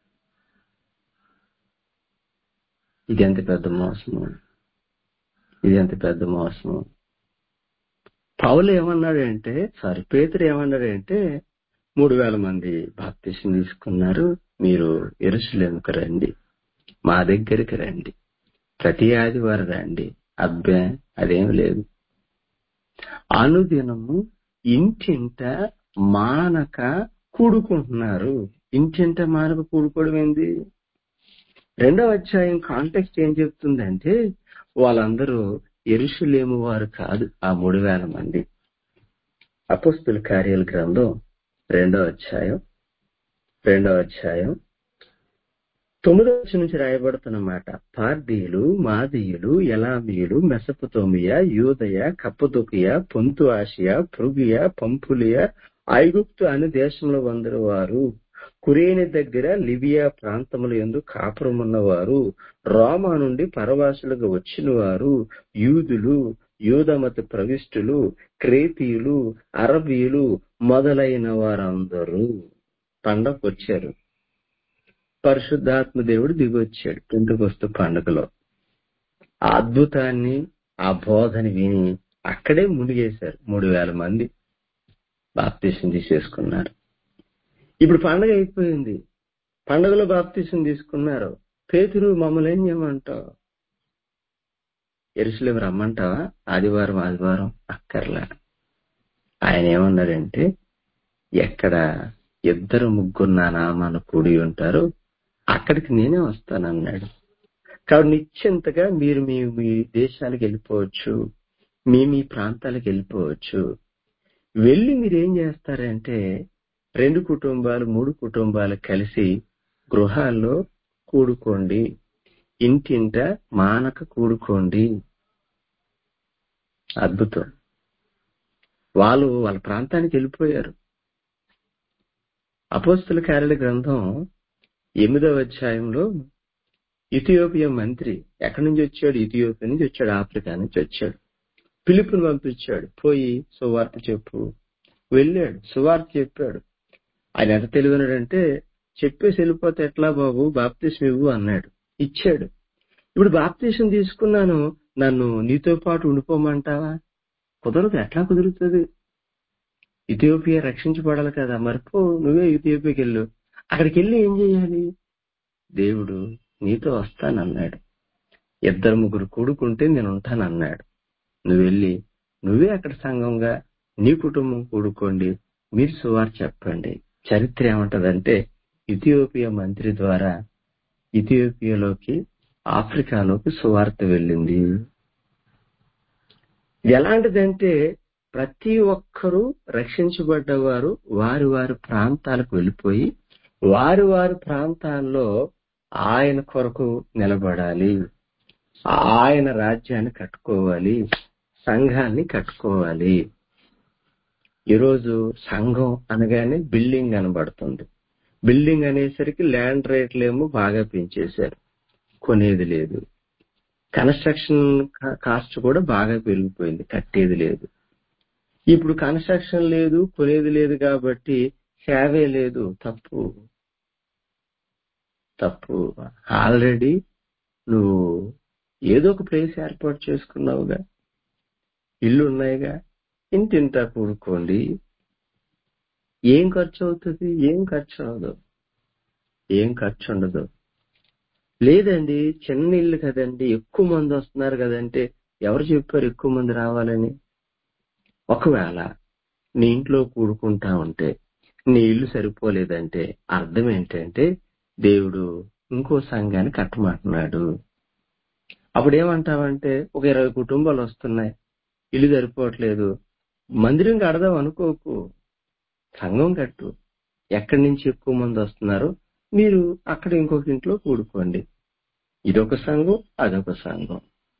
ఇది ఎంత పెద్ద మోసము ఇది ఎంత పెద్ద మోసము పౌలు ఏమన్నాడంటే సారీ పేతురు ఏమన్నాడంటే మూడు వేల మంది బాప్తిసం తీసుకున్నారు మీరు ఎరుసలేముకు రండి మా దగ్గరికి రండి ప్రతి ఆదివారం రండి అబ్బే అదేం లేదు అనుదినము ఇంటింట మానక కూడుకుంటున్నారు ఇంటింట మానక కూడుకోవడం ఏంది రెండవ అధ్యాయం కాంటెక్స్ట్ ఏం చెప్తుందంటే వాళ్ళందరూ ఎరుషులేము వారు కాదు ఆ మూడు వేల మంది అపోస్తుల కార్యాల గ్రంథం రెండవ అధ్యాయం రెండవ అధ్యాయం తొమ్మిదవ వచ్చి నుంచి రాయబడుతున్నమాట పార్దీయులు మాదీయులు ఎలామీయులు మెసపతోమియా యూదయ కప్పదొకియ పొంతు ఆసియా పృగియ పంపులియ ఐగుప్తు అనే దేశంలో వందరు వారు కురేని దగ్గర లిబియా ప్రాంతముల ఎందు కాపురమున్నవారు రోమా నుండి పరవాసులుగా వచ్చిన వారు యూదులు యూదమత ప్రవిష్టులు క్రేతీయులు అరబీయులు మొదలైన వారందరూ పండగొచ్చారు పరిశుద్ధాత్మ దేవుడు దిగొచ్చాడు పెంతుకొస్తు పండుగలో ఆ అద్భుతాన్ని ఆ బోధని విని అక్కడే మునిగేశారు మూడు వేల మంది బాప్తీసం తీసేసుకున్నారు ఇప్పుడు పండగ అయిపోయింది పండగలో బాప్తీసం తీసుకున్నారు పేతురు మమ్మల్ని ఏం చేయమంటావు ఎరుసలేం రమ్మంటావా ఆదివారం ఆదివారం అక్కర్లా ఆయన ఏమన్నారంటే ఎక్కడ ఇద్దరు ముగ్గురు నా నామాను కూడి ఉంటారు అక్కడికి నేనే వస్తానన్నాడు కాబట్టి నిశ్చింతగా మీరు మీ మీ దేశాలకు వెళ్ళిపోవచ్చు మీ మీ ప్రాంతాలకు వెళ్ళిపోవచ్చు వెళ్ళి మీరు ఏం చేస్తారంటే రెండు కుటుంబాలు మూడు కుటుంబాలు కలిసి గృహాల్లో కూడుకోండి ఇంటింట మానక కూడుకోండి అద్భుతం వాళ్ళు వాళ్ళ ప్రాంతానికి వెళ్ళిపోయారు అపోస్తుల కార్యాల గ్రంథం ఎనిమిదవ అధ్యాయంలో ఇథియోపియా మంత్రి ఎక్కడి నుంచి వచ్చాడు ఇథియోపియా నుంచి వచ్చాడు ఆఫ్రికా నుంచి వచ్చాడు పిలుపుని పంపించాడు పోయి సువార్త చెప్పు వెళ్ళాడు సువార్త చెప్పాడు ఆయన ఎంత తెలివనాడంటే చెప్పేసి వెళ్ళిపోతే ఎట్లా బాబు బాప్తీసం ఇవ్వు అన్నాడు ఇచ్చాడు ఇప్పుడు బాప్తీసం తీసుకున్నాను నన్ను నీతో పాటు ఉండిపోమంటావా కుదరదు ఎట్లా కుదురుతుంది ఇథియోపియా రక్షించబడాలి కదా మరిపో నువ్వే ఇథియోపియాకి వెళ్ళు అక్కడికి వెళ్ళి ఏం చేయాలి దేవుడు నీతో వస్తానన్నాడు ఇద్దరు ముగ్గురు కూడుకుంటే నేను ఉంటానన్నాడు నువ్వు వెళ్ళి నువ్వే అక్కడ సంఘంగా నీ కుటుంబం కూడుకోండి మీరు సువార్ చెప్పండి చరిత్ర ఏమంటదంటే ఇథియోపియా మంత్రి ద్వారా ఇథియోపియాలోకి ఆఫ్రికాలోకి సువార్త వెళ్ళింది ఎలాంటిదంటే ప్రతి ఒక్కరూ రక్షించబడ్డవారు వారి వారి ప్రాంతాలకు వెళ్ళిపోయి వారి వారి ప్రాంతాల్లో ఆయన కొరకు నిలబడాలి ఆయన రాజ్యాన్ని కట్టుకోవాలి సంఘాన్ని కట్టుకోవాలి ఈరోజు సంఘం అనగానే బిల్డింగ్ కనబడుతుంది బిల్డింగ్ అనేసరికి ల్యాండ్ రేట్లేమో బాగా పెంచేశారు కొనేది లేదు కన్స్ట్రక్షన్ కాస్ట్ కూడా బాగా పెరిగిపోయింది కట్టేది లేదు ఇప్పుడు కన్స్ట్రక్షన్ లేదు కొనేది లేదు కాబట్టి సేవే లేదు తప్పు తప్పు ఆల్రెడీ నువ్వు ఏదో ఒక ప్లేస్ ఏర్పాటు చేసుకున్నావుగా ఇల్లు ఉన్నాయిగా ఇంటింటా కూడుకోండి ఏం ఖర్చు అవుతుంది ఏం ఖర్చు అవదు ఏం ఖర్చు ఉండదు లేదండి చిన్న ఇల్లు కదండి ఎక్కువ మంది వస్తున్నారు కదంటే ఎవరు చెప్పారు ఎక్కువ మంది రావాలని ఒకవేళ నీ ఇంట్లో కూడుకుంటా ఉంటే నీ ఇల్లు సరిపోలేదంటే అర్థం ఏంటంటే దేవుడు ఇంకో సంఘాన్ని కట్టమంటున్నాడు అప్పుడు ఏమంటావంటే ఒక ఇరవై కుటుంబాలు వస్తున్నాయి ఇల్లు సరిపోవట్లేదు మందిరం కడదాం అనుకోకు సంఘం కట్టు ఎక్కడి నుంచి ఎక్కువ మంది వస్తున్నారో మీరు అక్కడ ఇంకొక ఇంట్లో కూడుకోండి ఇదొక సంఘం అదొక సంఘం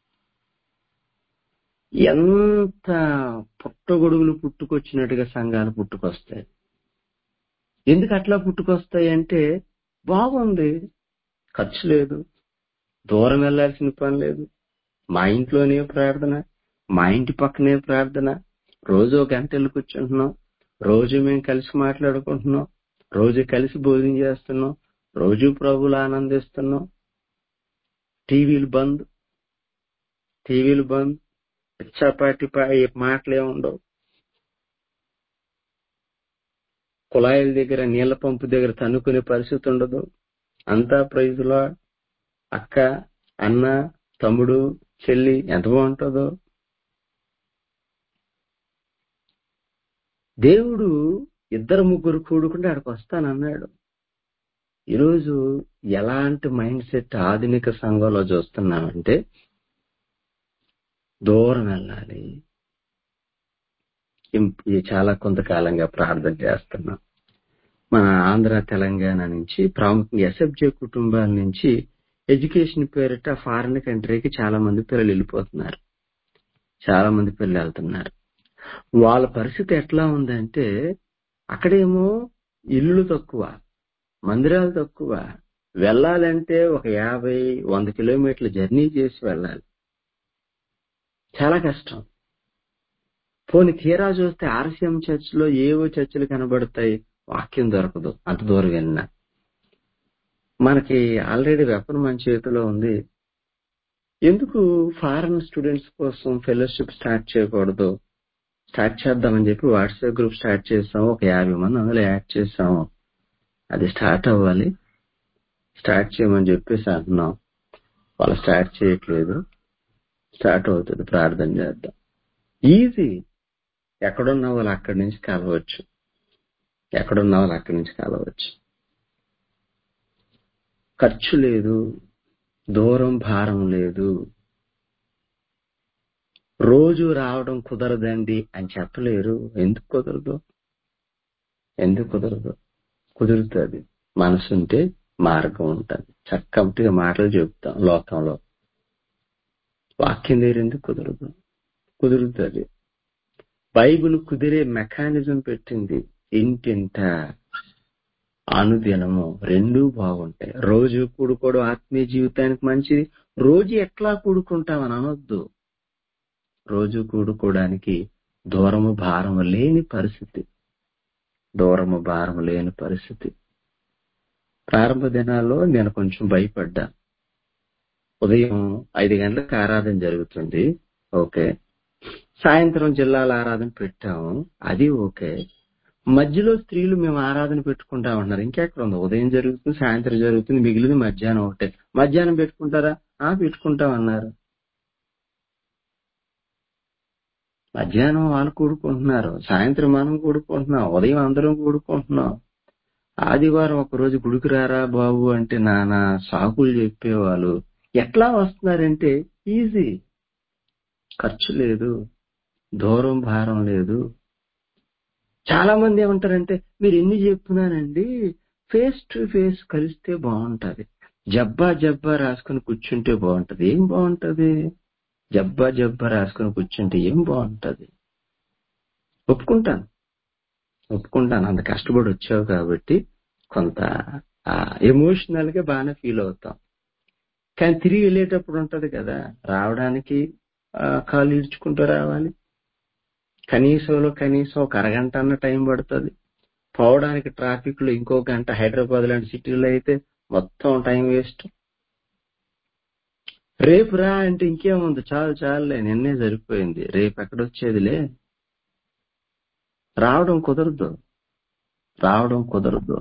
ఎంత పుట్టగొడుగులు పుట్టుకొచ్చినట్టుగా సంఘాలు పుట్టుకొస్తాయి ఎందుకు అట్లా పుట్టుకొస్తాయి అంటే బాగుంది ఖర్చు లేదు దూరం వెళ్లాల్సిన పని లేదు మా ఇంట్లోనే ప్రార్థన మా ఇంటి పక్కనే ప్రార్థన రోజు గంట వెళ్ళి కూర్చుంటున్నాం రోజు మేము కలిసి మాట్లాడుకుంటున్నాం రోజు కలిసి భోజనం చేస్తున్నాం రోజు ప్రభులు ఆనందిస్తున్నాం టీవీలు బంద్ టీవీలు బంద్ పిచ్చాపాటి మాటలే ఉండవు కుళాయిల దగ్గర నీళ్ల పంపు దగ్గర తన్నుకునే పరిస్థితి ఉండదు అంతా ప్రైజులా అక్క అన్న తమ్ముడు చెల్లి ఎంత బాగుంటుందో దేవుడు ఇద్దరు ముగ్గురు కూడుకుంటే అక్కడికి వస్తానన్నాడు ఈరోజు ఎలాంటి మైండ్ సెట్ ఆధునిక సంఘంలో చూస్తున్నామంటే దూరం వెళ్ళాలి ఇం- ఇది చాలా కొంతకాలంగా ప్రార్థన చేస్తున్నాం మన ఆంధ్ర తెలంగాణ నుంచి ప్రాముఖ్యంగా ఎస్ఎఫ్జే కుటుంబాల నుంచి ఎడ్యుకేషన్ పేరిట ఫారిన్ కంట్రీకి చాలా మంది పిల్లలు వెళ్ళిపోతున్నారు చాలా మంది పిల్లలు వెళ్తున్నారు వాళ్ళ పరిస్థితి ఎట్లా ఉందంటే అక్కడేమో ఇల్లు తక్కువ మందిరాలు తక్కువ వెళ్ళాలంటే ఒక యాభై వంద కిలోమీటర్ల జర్నీ చేసి వెళ్ళాలి చాలా కష్టం పోని తీరా చూస్తే ఆర్సీఎం చర్చ్ లో ఏవో చర్చిలు కనబడతాయి వాక్యం దొరకదు అంత దూరం వెళ్ళినా మనకి ఆల్రెడీ వెపన్ మన చేతిలో ఉంది ఎందుకు ఫారెన్ స్టూడెంట్స్ కోసం ఫెలోషిప్ స్టార్ట్ చేయకూడదు స్టార్ట్ చేద్దామని చెప్పి వాట్సాప్ గ్రూప్ స్టార్ట్ చేసాం ఒక యాభై మంది అందులో యాడ్ చేసాము అది స్టార్ట్ అవ్వాలి స్టార్ట్ చేయమని చెప్పేసి అంటున్నాం వాళ్ళు స్టార్ట్ చేయట్లేదు స్టార్ట్ అవుతుంది ప్రార్థన చేద్దాం ఈజీ ఎక్కడున్న వాళ్ళు అక్కడి నుంచి కలవచ్చు ఎక్కడున్న వాళ్ళు అక్కడి నుంచి కలవచ్చు ఖర్చు లేదు దూరం భారం లేదు రోజు రావడం కుదరదండి అని చెప్పలేరు ఎందుకు కుదరదు ఎందుకు కుదరదు కుదురుతుంది మనసుంటే మార్గం ఉంటుంది చక్కటిగా మాటలు చెబుతాం లోకంలో వాక్యం దగ్గర ఎందుకు కుదరదు కుదురుతుంది బైబిల్ కుదిరే మెకానిజం పెట్టింది ఇంటింట అనుదినము రెండూ బాగుంటాయి రోజు కూడుకోవడం ఆత్మీయ జీవితానికి మంచిది రోజు ఎట్లా కూడుకుంటామని అనొద్దు రోజు కూడుకోవడానికి దూరము భారము లేని పరిస్థితి దూరము భారము లేని పరిస్థితి ప్రారంభ దినాల్లో నేను కొంచెం భయపడ్డా ఉదయం ఐదు గంటలకు ఆరాధన జరుగుతుంది ఓకే సాయంత్రం జిల్లాల ఆరాధన పెట్టాము అది ఓకే మధ్యలో స్త్రీలు మేము ఆరాధన పెట్టుకుంటా ఉన్నారు ఇంకెక్కడ ఉంది ఉదయం జరుగుతుంది సాయంత్రం జరుగుతుంది మిగిలింది మధ్యాహ్నం ఒకటే మధ్యాహ్నం పెట్టుకుంటారా ఆ పెట్టుకుంటాం అన్నారు మధ్యాహ్నం వాళ్ళు కూడుకుంటున్నారు సాయంత్రం మనం కూడుకుంటున్నాం ఉదయం అందరం కూడుకుంటున్నాం ఆదివారం ఒక రోజు గుడికి రారా బాబు అంటే నానా సాకులు చెప్పేవాళ్ళు ఎట్లా వస్తున్నారంటే ఈజీ ఖర్చు లేదు దూరం భారం లేదు చాలా మంది ఏమంటారంటే మీరు ఎన్ని చెప్తున్నానండి ఫేస్ టు ఫేస్ కలిస్తే బాగుంటది జబ్బా జబ్బా రాసుకుని కూర్చుంటే బాగుంటది ఏం బాగుంటది జబ్బా జబ్బా రాసుకుని కూర్చుంటే ఏం బాగుంటది ఒప్పుకుంటాను ఒప్పుకుంటాను అంత కష్టపడి వచ్చావు కాబట్టి కొంత ఎమోషనల్ గా బాగానే ఫీల్ అవుతాం కానీ తిరిగి వెళ్ళేటప్పుడు ఉంటది కదా రావడానికి ఆ, కాళ్ళు ఈడ్చుకుంటూ రావాలి కనీసంలో కనీసం ఒక అరగంట అన్న టైం పడుతుంది పోవడానికి ట్రాఫిక్ లో ఇంకో గంట హైదరాబాద్ లాంటి సిటీలో అయితే మొత్తం టైం వేస్ట్ రేపు రా అంటే ఇంకేముంది చాలు చాలులే నిన్నే సరిపోయింది రేపు ఎక్కడొచ్చేదిలే రావడం కుదరదు రావడం కుదరదు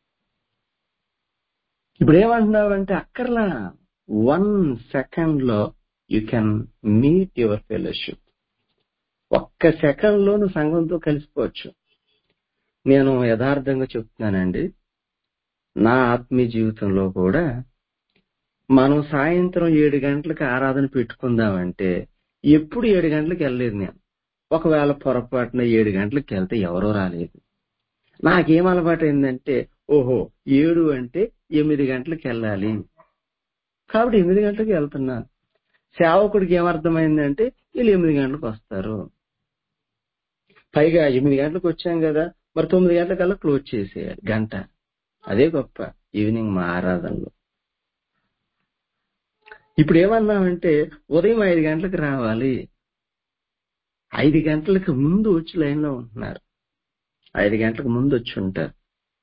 ఇప్పుడు ఏమంటున్నావంటే అక్కర్లా వన్ సెకండ్ లో you can meet your fellowship ఒక్క సెకండ్ లో నువ్వు సంఘంతో కలిసిపోవచ్చు నేను యథార్థంగా చెప్తున్నానండి నా ఆత్మీయ జీవితంలో కూడా మనం సాయంత్రం ఏడు గంటలకు ఆరాధన పెట్టుకుందామంటే ఎప్పుడు ఏడు గంటలకు వెళ్ళలేదు నేను ఒకవేళ పొరపాటున ఏడు గంటలకు వెళ్తే ఎవరో రాలేదు నాకేం అలవాటు అయిందంటే ఓహో ఏడు అంటే ఎనిమిది గంటలకు వెళ్ళాలి కాబట్టి ఎనిమిది గంటలకు వెళ్తున్నాను సేవకుడికి ఏమర్థమైందంటే వీళ్ళు ఎనిమిది గంటలకు వస్తారు పైగా ఎనిమిది గంటలకు వచ్చాం కదా మరి తొమ్మిది గంటలకల్లా క్లోజ్ చేసేయాలి గంట అదే గొప్ప ఈవినింగ్ మా ఆరాధనలో ఇప్పుడు ఏమన్నామంటే ఉదయం ఐదు గంటలకు రావాలి ఐదు గంటలకు ముందు వచ్చి లైన్ లో ఉంటున్నారు ఐదు గంటలకు ముందు వచ్చి ఉంటారు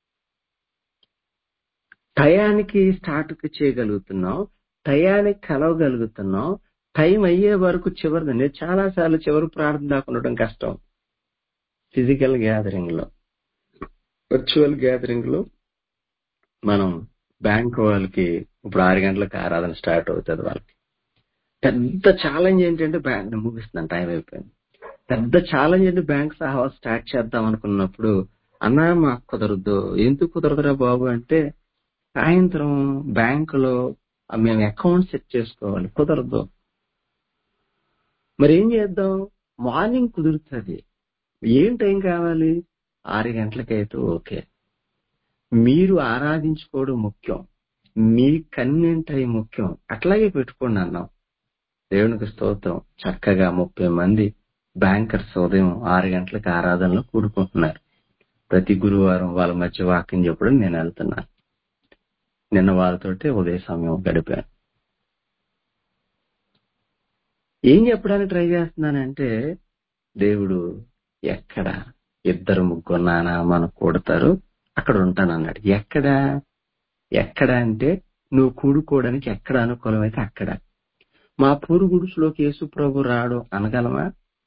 టయానికి స్టార్ట్ చేయగలుగుతున్నాం టయానికి కలవగలుగుతున్నాం టైం అయ్యే వరకు చివరి నేను చాలా సార్లు చివరి ప్రార్థన దాకా ఉండడం కష్టం ఫిజికల్ గ్యాదరింగ్ లో వర్చువల్ గ్యాదరింగ్ లో మనం బ్యాంక్ వాళ్ళకి ఇప్పుడు ఆరు గంటలకు ఆరాధన స్టార్ట్ అవుతుంది వాళ్ళకి పెద్ద ఛాలెంజ్ ఏంటంటే బ్యాంక్ ముగిస్తున్నాను టైం అయిపోయింది పెద్ద ఛాలెంజ్ ఏంటి బ్యాంక్ సహా స్టార్ట్ చేద్దాం అనుకున్నప్పుడు అన్నా మాకు కుదరదు ఎందుకు కుదరదురా బాబు అంటే సాయంత్రం బ్యాంకులో మేము అకౌంట్ సెట్ చేసుకోవాలి కుదరదు మరి ఏం చేద్దాం మార్నింగ్ కుదురుతుంది ఏం టైం కావాలి ఆరు గంటలకైతే ఓకే మీరు ఆరాధించుకోవడం ముఖ్యం మీ కన్వీన్ టైం ముఖ్యం అట్లాగే పెట్టుకోండి అన్నాం దేవునికి స్తోత్రం చక్కగా ముప్పై మంది బ్యాంకర్స్ ఉదయం ఆరు గంటలకు ఆరాధనలో కూడుకుంటున్నారు ప్రతి గురువారం వాళ్ళ మధ్య వాక్యం చెప్పడం నేను వెళ్తున్నాను నిన్న వాళ్ళతోటి ఉదయ సమయం గడిపాను ఏం చెప్పడానికి ట్రై చేస్తున్నానంటే దేవుడు ఎక్కడ ఇద్దరు ముగ్గురు నానా మనం కూడతారు అక్కడ ఉంటానన్నాడు ఎక్కడ ఎక్కడ అంటే నువ్వు కూడుకోవడానికి ఎక్కడ అనుకూలమైతే అక్కడ మా పూరు గుడుసులోకి యేసు ప్రభు రాడు అనగలమా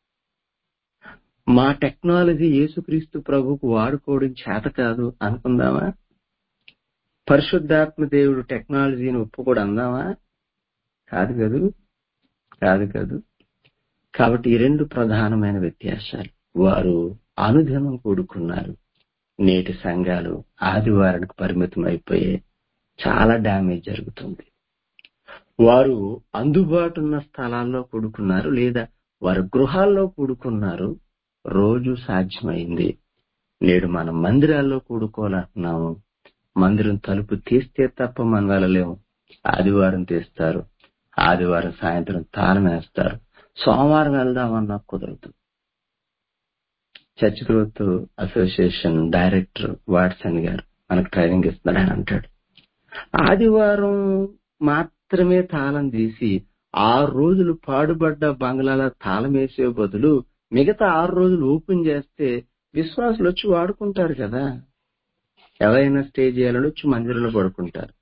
మా టెక్నాలజీ యేసుక్రీస్తు ప్రభుకు వాడుకోవడం చేత కాదు అనుకుందామా పరిశుద్ధాత్మ దేవుడు టెక్నాలజీని ఒప్పుకోడు అందామా కాదు కదూ కాదు కాదు కాబట్టి ఈ రెండు ప్రధానమైన వ్యత్యాసాలు వారు అనుదినం కూడుకున్నారు నేటి సంఘాలు ఆదివారానికి పరిమితం అయిపోయే చాలా డ్యామేజ్ జరుగుతుంది వారు అందుబాటు ఉన్న స్థలాల్లో కూడుకున్నారు లేదా వారి గృహాల్లో కూడుకున్నారు రోజు సాధ్యమైంది నేడు మనం మందిరాల్లో కూడుకోవాలంటున్నాము మందిరం తలుపు తీస్తే తప్ప మనం వెళ్ళలేము ఆదివారం తీస్తారు ఆదివారం సాయంత్రం తాళం వేస్తారు సోమవారం వెళ్దామన్నా కుదరదు church growth association director Watson గారు మనకు ట్రైనింగ్ ఇస్తున్నాడని అంటాడు ఆదివారం మాత్రమే తాళం తీసి ఆరు రోజులు పాడుబడ్డ బంగ్లాల తాళం వేసే బదులు మిగతా ఆరు రోజులు ఓపెన్ చేస్తే విశ్వాసులు వచ్చి వాడుకుంటారు కదా ఎవరైనా స్టే చేయాలని వచ్చి మందిరంలో పడుకుంటారు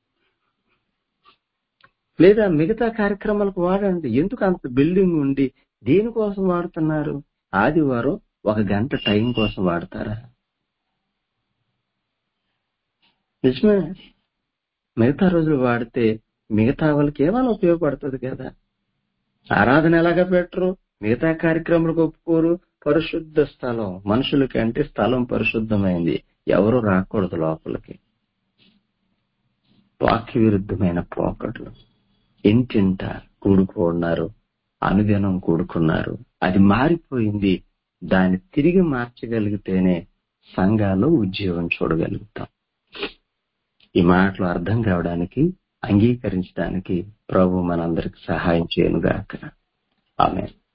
లేదా మిగతా కార్యక్రమాలకు వాడండి ఎందుకు అంత బిల్డింగ్ ఉండి దేనికోసం వాడుతున్నారు ఆదివారం ఒక గంట టైం కోసం వాడతారా నిజమే మిగతా రోజులు వాడితే మిగతా వాళ్ళకి ఏమైనా ఉపయోగపడుతుంది కదా ఆరాధన ఎలాగా పెట్టరు మిగతా కార్యక్రమాలకు ఒప్పుకోరు పరిశుద్ధ స్థలం మనుషులకి అంటే స్థలం పరిశుద్ధమైంది ఎవరు రాకూడదు లోపలికి వాక్య విరుద్ధమైన పోకట్లు ఇంటింట కూడుకున్నారు అనుదినం కూడుకున్నారు అది మారిపోయింది దాన్ని తిరిగి మార్చగలిగితేనే సంఘాల్లో ఉద్యోగం చూడగలుగుతాం ఈ మాటలు అర్థం కావడానికి అంగీకరించడానికి ప్రభు మనందరికి సహాయం చేయనుగాక ఆమె